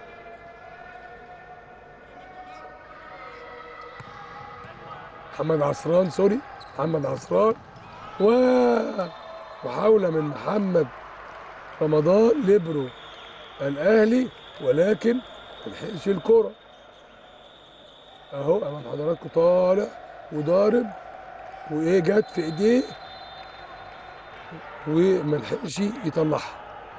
محمد عصران سوري محمد عصران ومحاولة من محمد رمضان ليبرو الأهلي ولكن ملحقش الكرة أهو أمام حضراتكم طالع وضارب وإيه جت في إيديه وملحقش يطلعها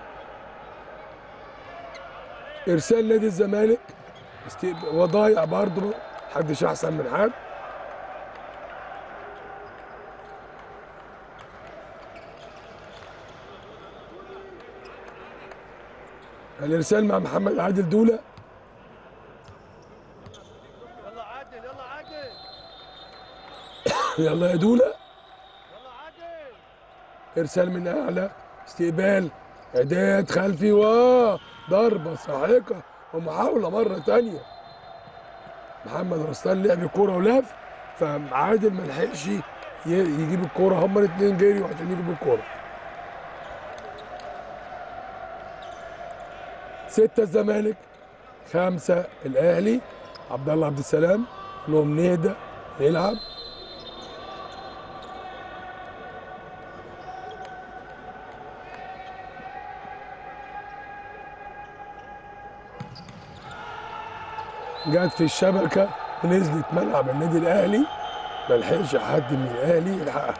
إرسال نادي الزمالك استقب- وضايع برضه محدش أحسن من حد الارسال مع محمد عادل دوله يلا عادل يلا عادل يلا يا دوله يلا عادل ارسال من اعلى استقبال اعداد خلفي واه ضربه ساحقه ومحاوله مره تانية محمد رسلان لعب الكوره ولف فعادل ما لحقش ي- يجيب الكوره هما الاثنين جريوا عشان يجيبوا الكوره ستة الزمالك خمسة الأهلي عبد الله عبد السلام لهم نهدى نلعب جت في الشبكه ونزلت ملعب النادي الاهلي ما لحقش حد من الاهلي يلحقها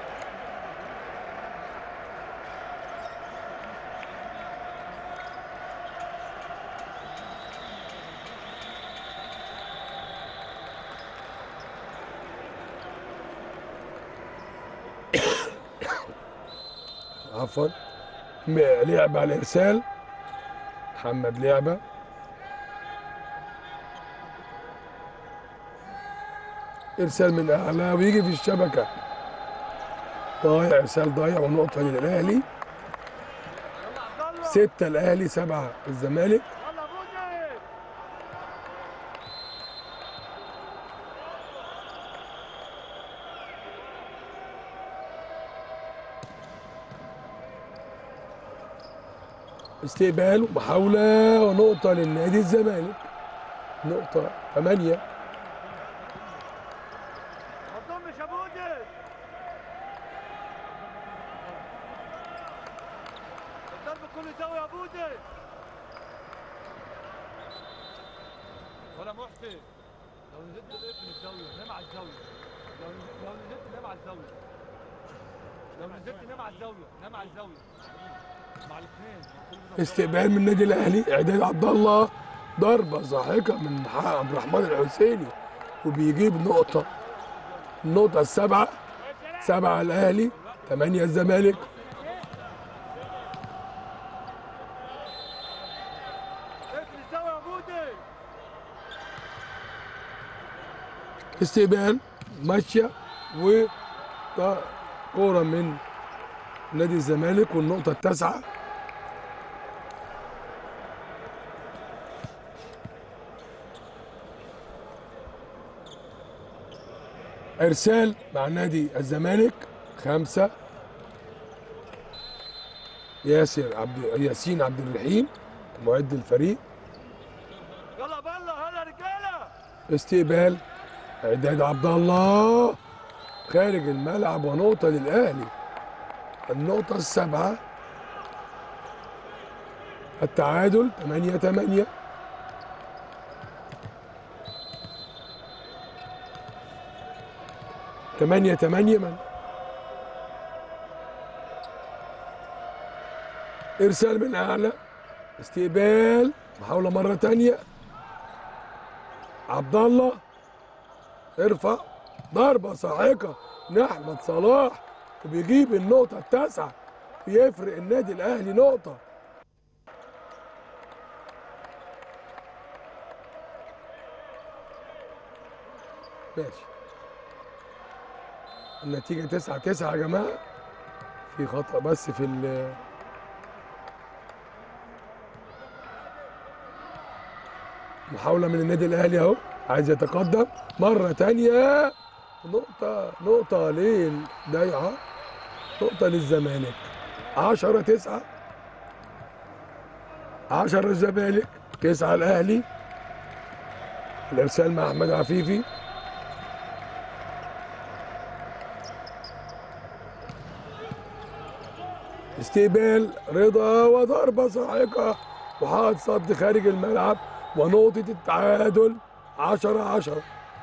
عفوا م- لعبة على الإرسال محمد لعبة إرسال من أعلى ويجي في الشبكة ضايع إرسال ضايع ونقطة للأهلي يلا عبد الله ستة الأهلي سبعة الزمالك يلا بودي استقبال ومحاولة ونقطة للنادي الزمالك نقطة ثمانية ما تضمش يا بودي الضرب كله زاوية يا بودي ولا محسن لو نزلت اقفل الزاوية نام على الزاوية لو لو نزلت نام على الزاوية لو نزلت نام على الزاوية نام على الزاوية مع الاثنين استقبال من النادي الاهلي اعداد عبد الله ضربه ساحقه من ح- عبد الرحمن الحسيني وبيجيب نقطه النقطه السابعه سبعه الاهلي ثمانيه الزمالك اقفل الزاوية يا بودي استقبال ماشيه و ط- كوره من نادي الزمالك والنقطه التاسعه ارسال مع نادي الزمالك خمسه ياسر عبد ياسين عبد الرحيم معد الفريق يلا بالله يلا رجالة استقبال اعداد عبد الله خارج الملعب ونقطة للأهلي النقطة السابعة التعادل 8 8 8 8 من إرسال من أعلى استقبال محاولة مرة تانية عبد الله ارفع ضربة ساحقة من أحمد صلاح وبيجيب النقطة التاسعة بيفرق النادي الأهلي نقطة ماشي النتيجة تسعة تسعة يا جماعة في خطأ بس في ال محاولة من النادي الأهلي أهو عايز يتقدم مرة تانية نقطة نقطة ليه ضايعة نقطة للزمالك عشرة تسعة عشرة الزمالك تسعة الأهلي الإرسال مع أحمد عفيفي استقبال رضا وضربة ساحقة وحاط صد خارج الملعب ونقطة التعادل عشرة عشرة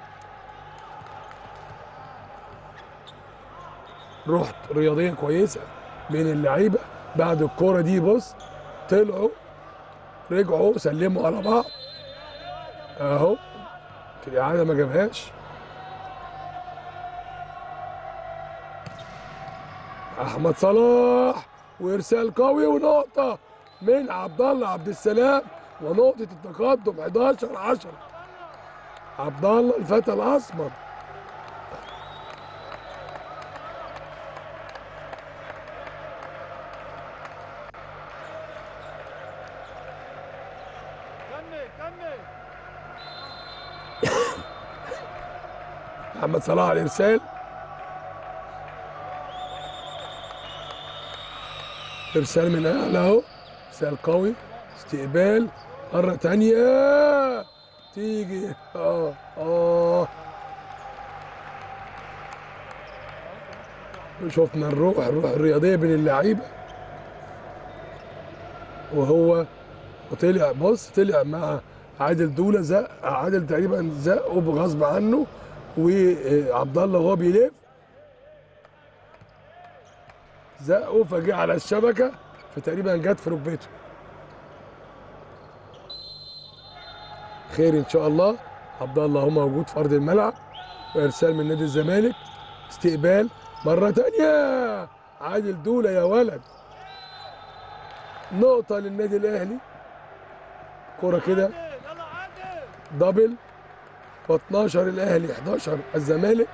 رحت رياضية كويسة بين اللعيبة بعد الكورة دي بص طلعوا رجعوا سلموا على بعض اهو في الإعادة ما جابهاش أحمد صلاح وإرسال قوي ونقطة من عبد الله عبد السلام ونقطة التقدم 11 10 عبد الله الفتى الأسمر كمل كمل محمد صلاح على الإرسال إرسال من أعلى أهو إرسال قوي استقبال مرة تانية تيجي آه آه شفنا الروح الروح الرياضية بين اللعيبة وهو وطلع بص طلع مع عادل دوله زق عادل تقريبا زقه بغصب عنه وعبد الله وهو بيلف زقه فجه على الشبكه فتقريبا جت في ركبته خير ان شاء الله عبد الله هو موجود في ارض الملعب وارسال من نادي الزمالك استقبال مره تانية عادل دوله يا ولد نقطه للنادي الاهلي كرة كده يلا عادل دبل و12 الاهلي 11 الزمالك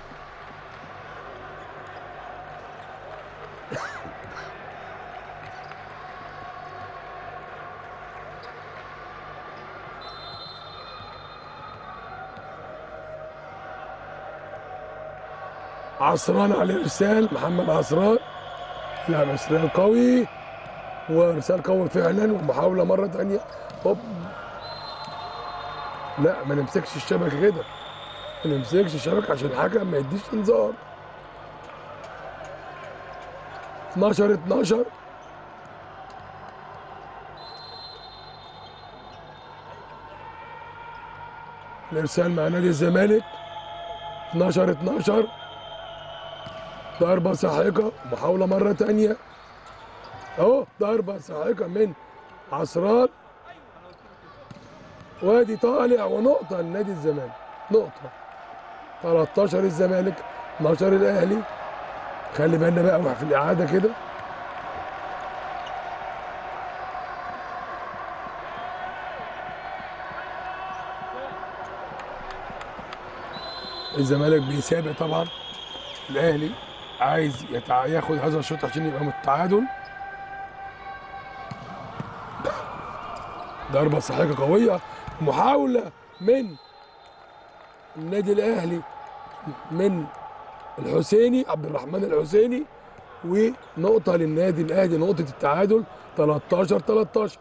عصران على الارسال محمد عصران لاعب ارسال قوي وارسال قوي فعلا ومحاوله مره ثانيه هوب لا ما نمسكش الشبكه كده ما نمسكش الشبكه عشان الحكم ما يديش انذار 12 12 الارسال مع نادي الزمالك 12 12 ضربه ساحقه محاوله مره ثانيه اهو ضربه ساحقه من عصران وادي طالع ونقطة لنادي الزمالك نقطة 13 الزمالك 12 الأهلي خلي بالنا بقى واحد في الإعادة كده الزمالك بيسابق طبعا الأهلي عايز يتع... ياخد هذا الشوط عشان يبقى متعادل ضربة ساحقة قوية محاولة من النادي الأهلي من الحسيني عبد الرحمن الحسيني ونقطة للنادي الأهلي نقطة التعادل 13 13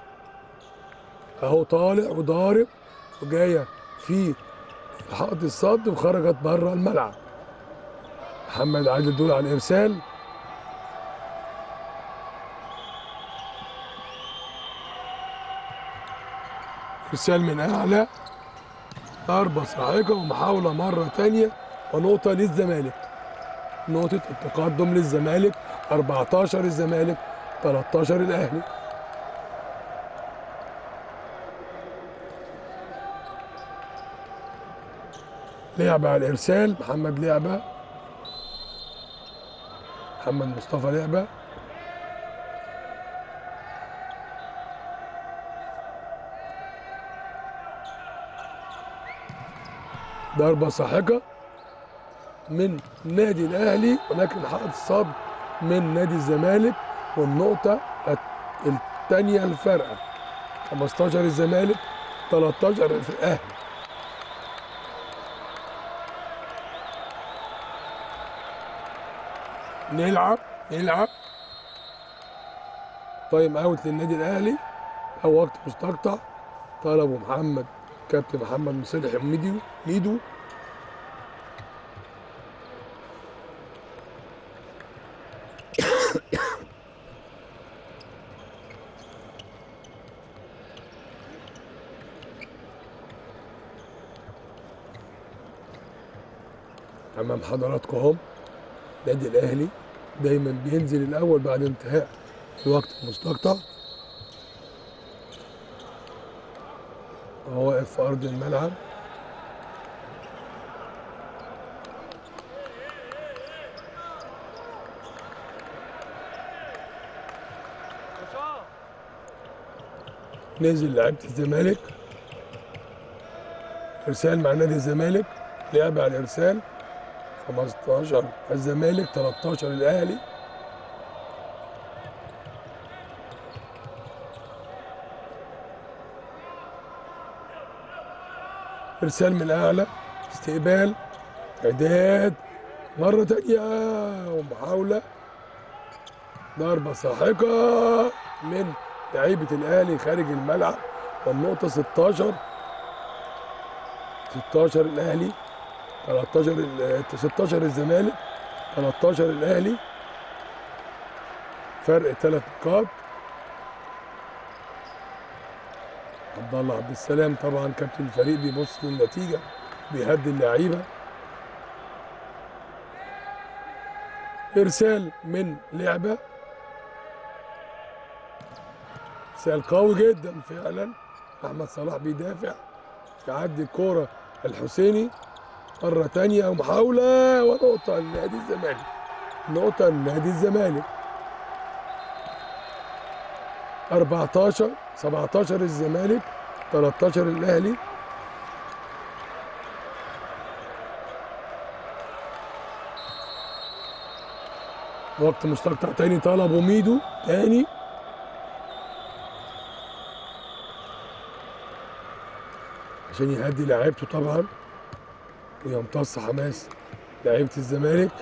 أهو طالع وضارب وجاية في حائط الصد وخرجت بره الملعب محمد عادل دول على الإرسال ارسال من اعلى ضربه صاعقه ومحاوله مره تانية ونقطه للزمالك نقطه التقدم للزمالك 14 الزمالك 13 الاهلي لعبة على الإرسال محمد لعبة محمد مصطفى لعبة ضربة ساحقة من نادي الأهلي ولكن حائط الصد من نادي الزمالك والنقطة الثانية الفارقة 15 الزمالك 13 الأهلي نلعب نلعب تايم اوت للنادي الاهلي او وقت مستقطع طلبه محمد كابتن محمد مصلح ميديو ميدو امام حضراتكم اهو النادي الاهلي دايما بينزل الاول بعد انتهاء الوقت المستقطع هو واقف في ارض الملعب رشاد نزل لعيبه الزمالك ارسال مع نادي الزمالك لعب على الارسال 15 الزمالك 13 الاهلي ارسال من اعلى استقبال اعداد مره تانية ومحاوله ضربه ساحقه من لعيبه الاهلي خارج الملعب والنقطه 16 16 الاهلي 13 ال- 16 الزمالك 13 الاهلي فرق ثلاث نقاط عبد الله عبد السلام طبعا كابتن الفريق بيبص للنتيجه بيهدي اللعيبه ارسال من لعبه ارسال قوي جدا فعلا احمد صلاح بيدافع يعدي الكوره الحسيني مره تانية ومحاوله ونقطه لنادي الزمالك نقطه لنادي الزمالك 14 17 الزمالك 13 الاهلي وقت مستقطع تاني طلبوا ميدو تاني عشان يهدي لعيبته طبعا ويمتص حماس لعيبه الزمالك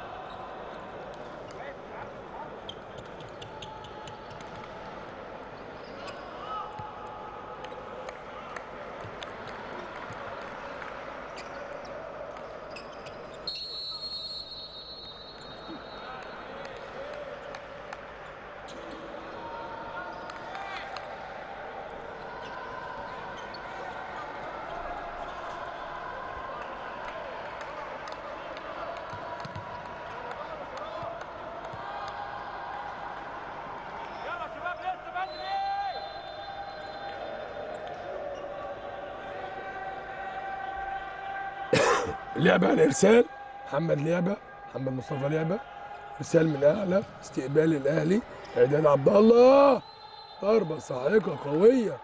يلا شباب لسه بدري لعبة على الإرسال محمد لعبة محمد مصطفى لعبة إرسال من أعلى استقبال الأهلي إعداد عبد الله ضربة صاعقة قوية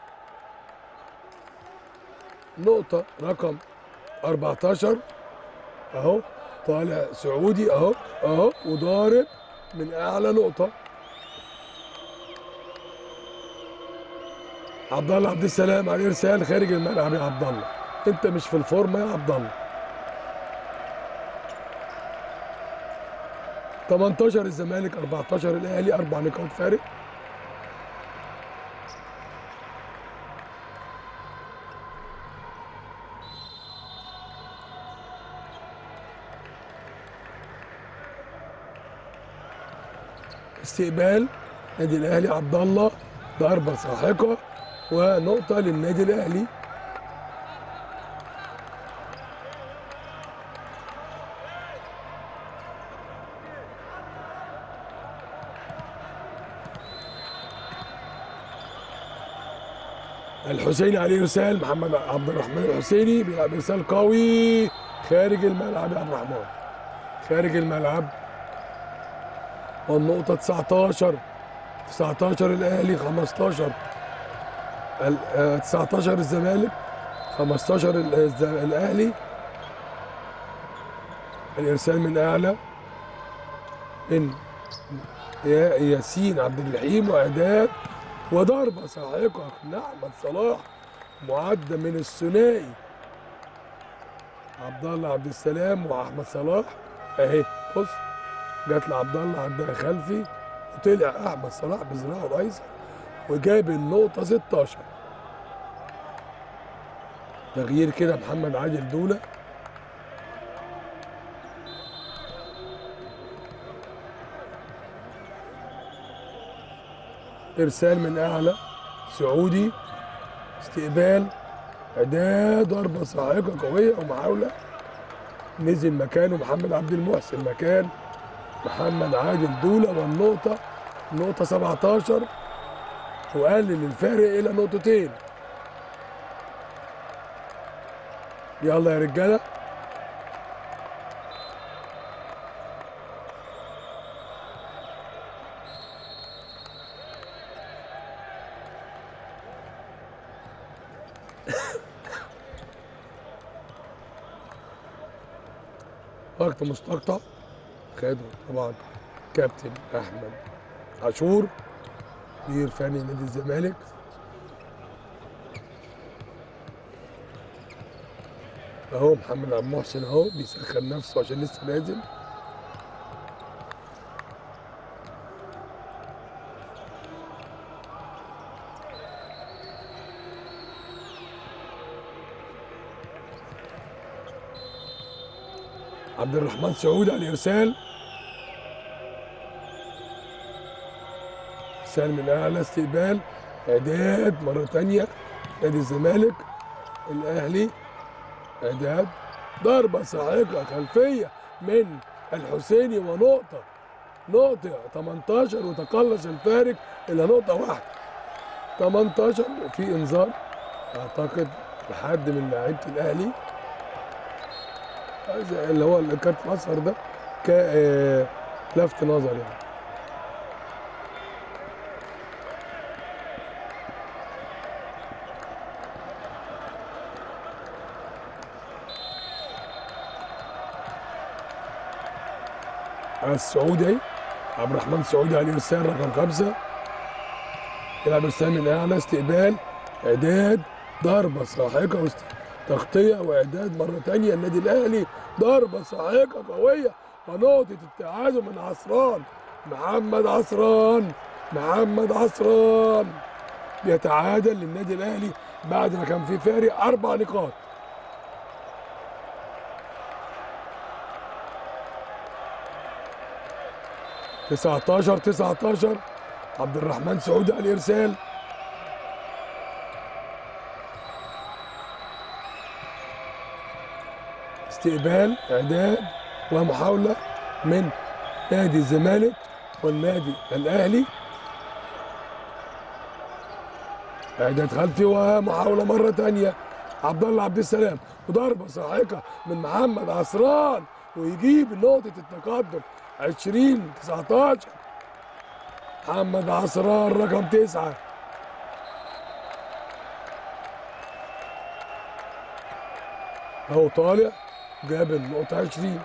نقطة رقم 14 أهو طالع سعودي أهو أهو وضارب من أعلى نقطة عبد الله عبد السلام على الإرسال خارج الملعب يا عبد الله أنت مش في الفورمة يا عبد الله 18 الزمالك 14 الاهلي اربع نقاط فارق استقبال نادي الاهلي عبد الله ضربه ساحقه ونقطه للنادي الاهلي الحسيني عليه ارسال محمد عبد الرحمن الحسيني بيلعب ارسال قوي خارج الملعب يا عبد الرحمن خارج الملعب والنقطة 19 19 الاهلي 15 ال- آه، 19 الزمالك 15 ال- الز- الاهلي الارسال من اعلى من يا- ياسين عبد الرحيم واعداد وضربة صاعقة لأحمد صلاح معدة من الثنائي عبد الله عبد السلام وأحمد صلاح أهي بص جت لعبد الله عدها خلفي وطلع أحمد صلاح بذراعه الأيسر وجاب النقطة 16 تغيير كده محمد عادل دولة ارسال من اعلى سعودي استقبال اعداد ضربه صاعقه قويه ومحاوله نزل مكانه محمد عبد المحسن مكان محمد عادل دوله والنقطه نقطه 17 وقلل الفارق الى نقطتين يلا يا رجاله وقت مستقطع خده طبعا كابتن احمد عاشور مدير فني نادي الزمالك اهو محمد عبد المحسن اهو بيسخن نفسه عشان لسه نازل عبد الرحمن سعود على الارسال ارسال من اعلى استقبال اعداد مره تانية نادي الزمالك الاهلي اعداد ضربه صاعقه خلفيه من الحسيني ونقطه نقطه 18 وتقلص الفارق الى نقطه واحده 18 وفي انذار اعتقد لحد من لعيبه الاهلي هذا اللي هو الكارت الاصفر ده كلفت نظر يعني السعودي عبد الرحمن السعودي على الارسال رقم خمسه يلعب ارسال من اعلى استقبال اعداد ضربه ساحقه واست... تغطيه واعداد مره ثانيه النادي الاهلي ضربه ساحقه قويه ونقطه التعادل من عصران محمد عصران محمد عصران يتعادل للنادي الاهلي بعد ما كان في فارق اربع نقاط تسعتاشر تسعتاشر عبد الرحمن سعودي على الارسال استقبال اعداد ومحاوله من نادي الزمالك والنادي الاهلي اعداد خلفي ومحاوله مره ثانيه عبد الله عبد السلام وضربه ساحقه من محمد عصران ويجيب نقطه التقدم 20 19 محمد عصران رقم تسعة اهو طالع جاب النقطة 20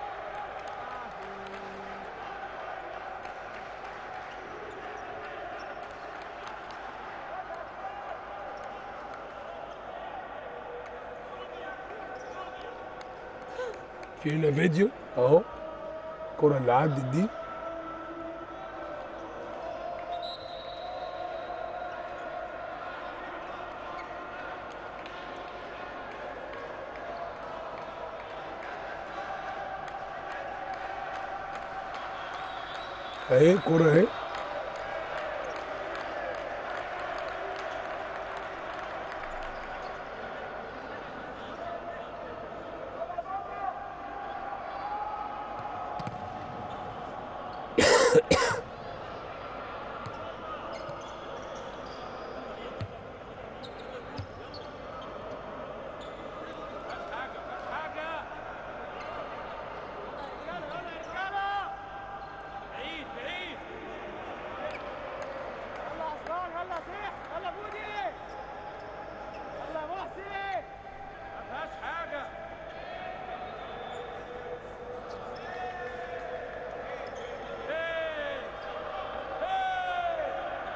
في هنا فيديو اهو الكرة اللي عدت دي اهي كرة اهي حاجة يلا يلا يا رجالة بعيد بعيد يلا عصران يلا سيح يلا بودي يلا يا محسن ما فيهاش حاجة هي هي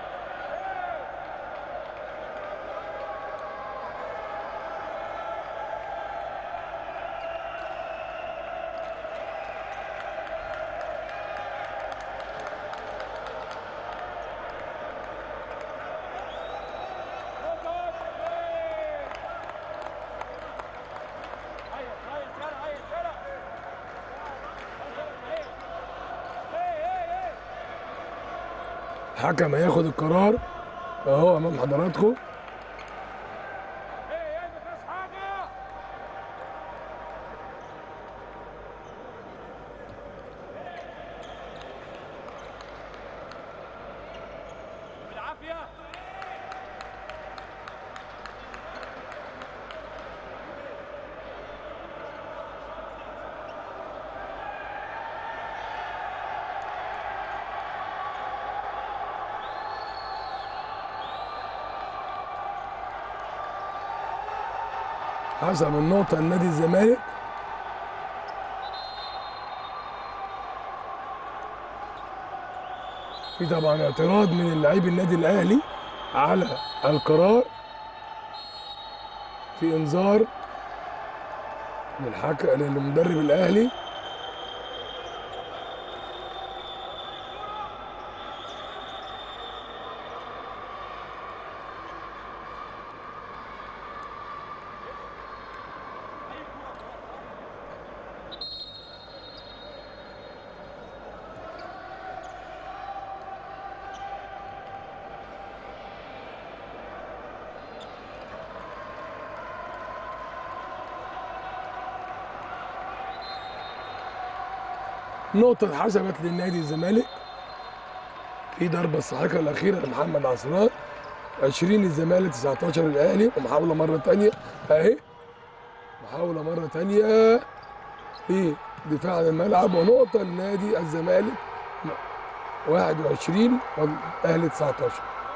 الحكم هياخد القرار اهو امام حضراتكم بالعافية حسب النقطة لنادي الزمالك في طبعا اعتراض من اللاعبي النادي الاهلي على القرار في انذار للحكم للمدرب الاهلي نقطة اتحسبت للنادي الزمالك في ضربة صاعقة الأخيرة لمحمد عصران 20 الزمالك 19 الأهلي ومحاولة مرة تانية أهي محاولة مرة تانية في دفاع عن الملعب ونقطة لنادي الزمالك 21 والأهلي 19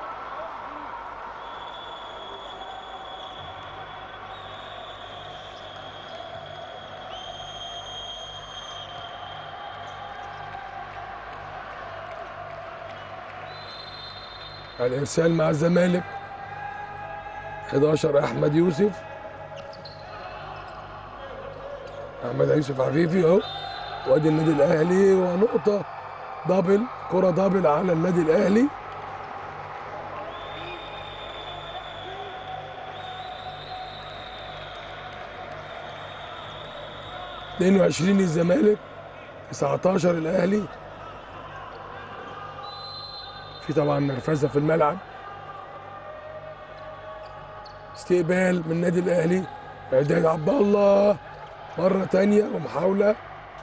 الارسال مع الزمالك 11 احمد يوسف احمد يوسف عفيفي اهو وادي النادي الاهلي ونقطه دبل كره دبل على النادي الاهلي اتنين وعشرين الزمالك 19 الاهلي في طبعا نرفزه في الملعب استقبال من النادي الاهلي اعداد عبد الله مره تانية ومحاوله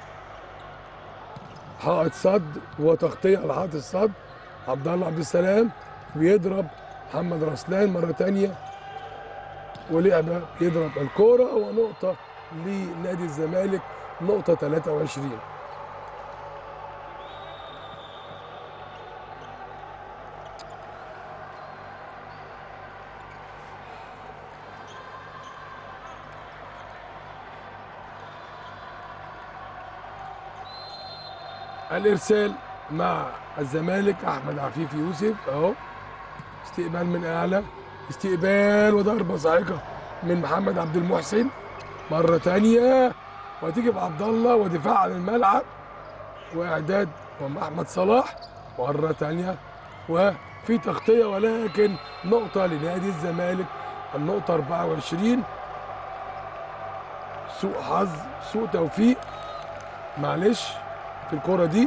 حائط صد وتغطيه على حائط الصد عبد الله عبد السلام بيضرب محمد رسلان مره تانية ولعبه بيضرب الكوره ونقطه لنادي الزمالك نقطه 23 الارسال مع الزمالك احمد عفيف يوسف اهو استقبال من اعلى استقبال وضربه صاعقه من محمد عبد المحسن مره تانية وهتيجي بعبد الله ودفاع عن الملعب واعداد احمد صلاح مره تانية وفي تغطيه ولكن نقطه لنادي الزمالك النقطه 24 سوء حظ سوء توفيق معلش في الكرة دي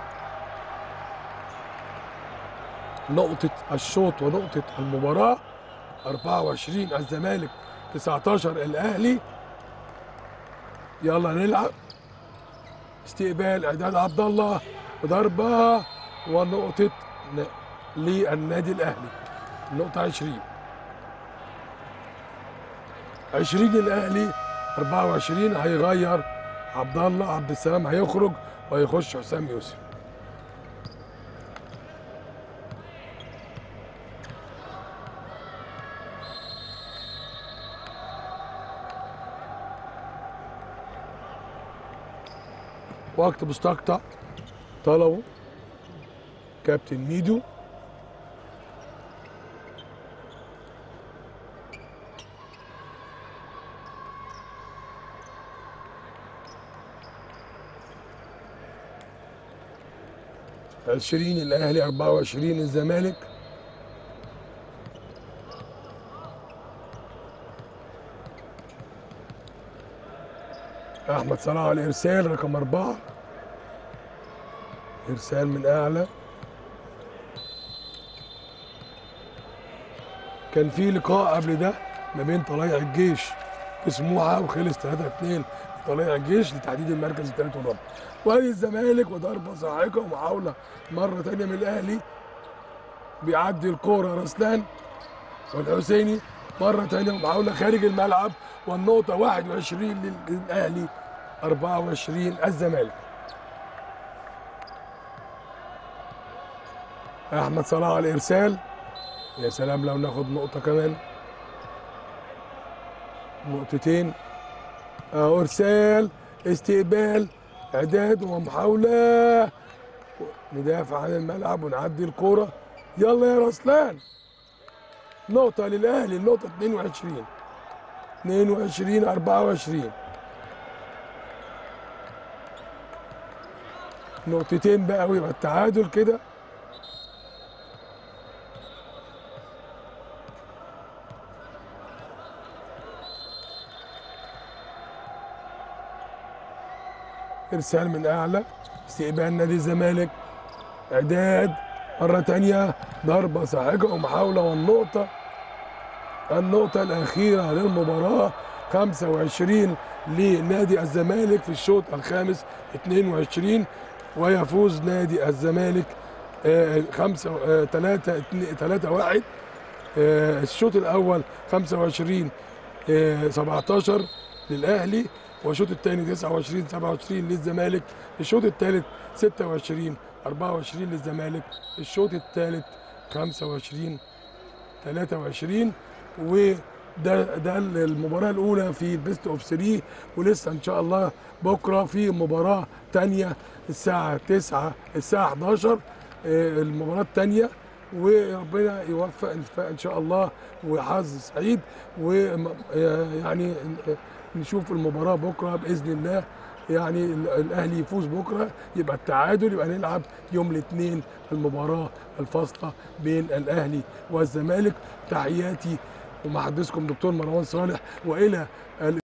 نقطة الشوط ونقطة المباراة 24 الزمالك 19 الأهلي يلا نلعب استقبال إعداد عبد الله وضربة ونقطة ن- للنادي الأهلي النقطة 20 20 الأهلي 24 هيغير عبد الله عبد السلام هيخرج وهيخش حسام يوسف وقت مستقطع طلبه كابتن ميدو عشرين الأهلي أربعة وعشرين الزمالك أحمد صلاح على الإرسال رقم أربعة إرسال من أعلى كان في لقاء قبل ده ما بين طلائع الجيش في سموحه وخلص 3 2 طلائع الجيش لتحديد المركز الثالث والرابع وادي الزمالك وضربه صاعقه ومحاوله مره ثانيه من الاهلي بيعدي الكوره رسلان والحسيني مره ثانيه ومحاوله خارج الملعب والنقطه 21 للاهلي 24 الزمالك احمد صلاح على الارسال يا سلام لو ناخد نقطة كمان نقطتين أهو إرسال استقبال إعداد ومحاولة ندافع عن الملعب ونعدي الكورة يلا يا رسلان نقطة للأهلي النقطة 22 22 24 نقطتين بقى ويبقى التعادل كده ارسال من اعلى استقبال نادي الزمالك اعداد مره تانية ضربه صاعقه ومحاوله والنقطه النقطه الاخيره للمباراه 25 لنادي الزمالك في الشوط الخامس 22 ويفوز نادي الزمالك 5 3 3 1 الشوط الاول 25 آه، 17 للاهلي والشوط الثاني 29 27 للزمالك الشوط الثالث 26 24 للزمالك الشوط الثالث 25 23 وده ده المباراه الاولى في البيست اوف 3 ولسه ان شاء الله بكره في مباراه ثانيه الساعه 9 الساعه 11 آه، المباراه الثانيه وربنا يوفق ان شاء الله وحظ سعيد ويعني نشوف المباراه بكره باذن الله يعني ال- الاهلي يفوز بكره يبقى التعادل يبقى نلعب يوم الاثنين المباراه الفاصله بين الاهلي والزمالك تحياتي ومحدثكم دكتور مروان صالح والى ال-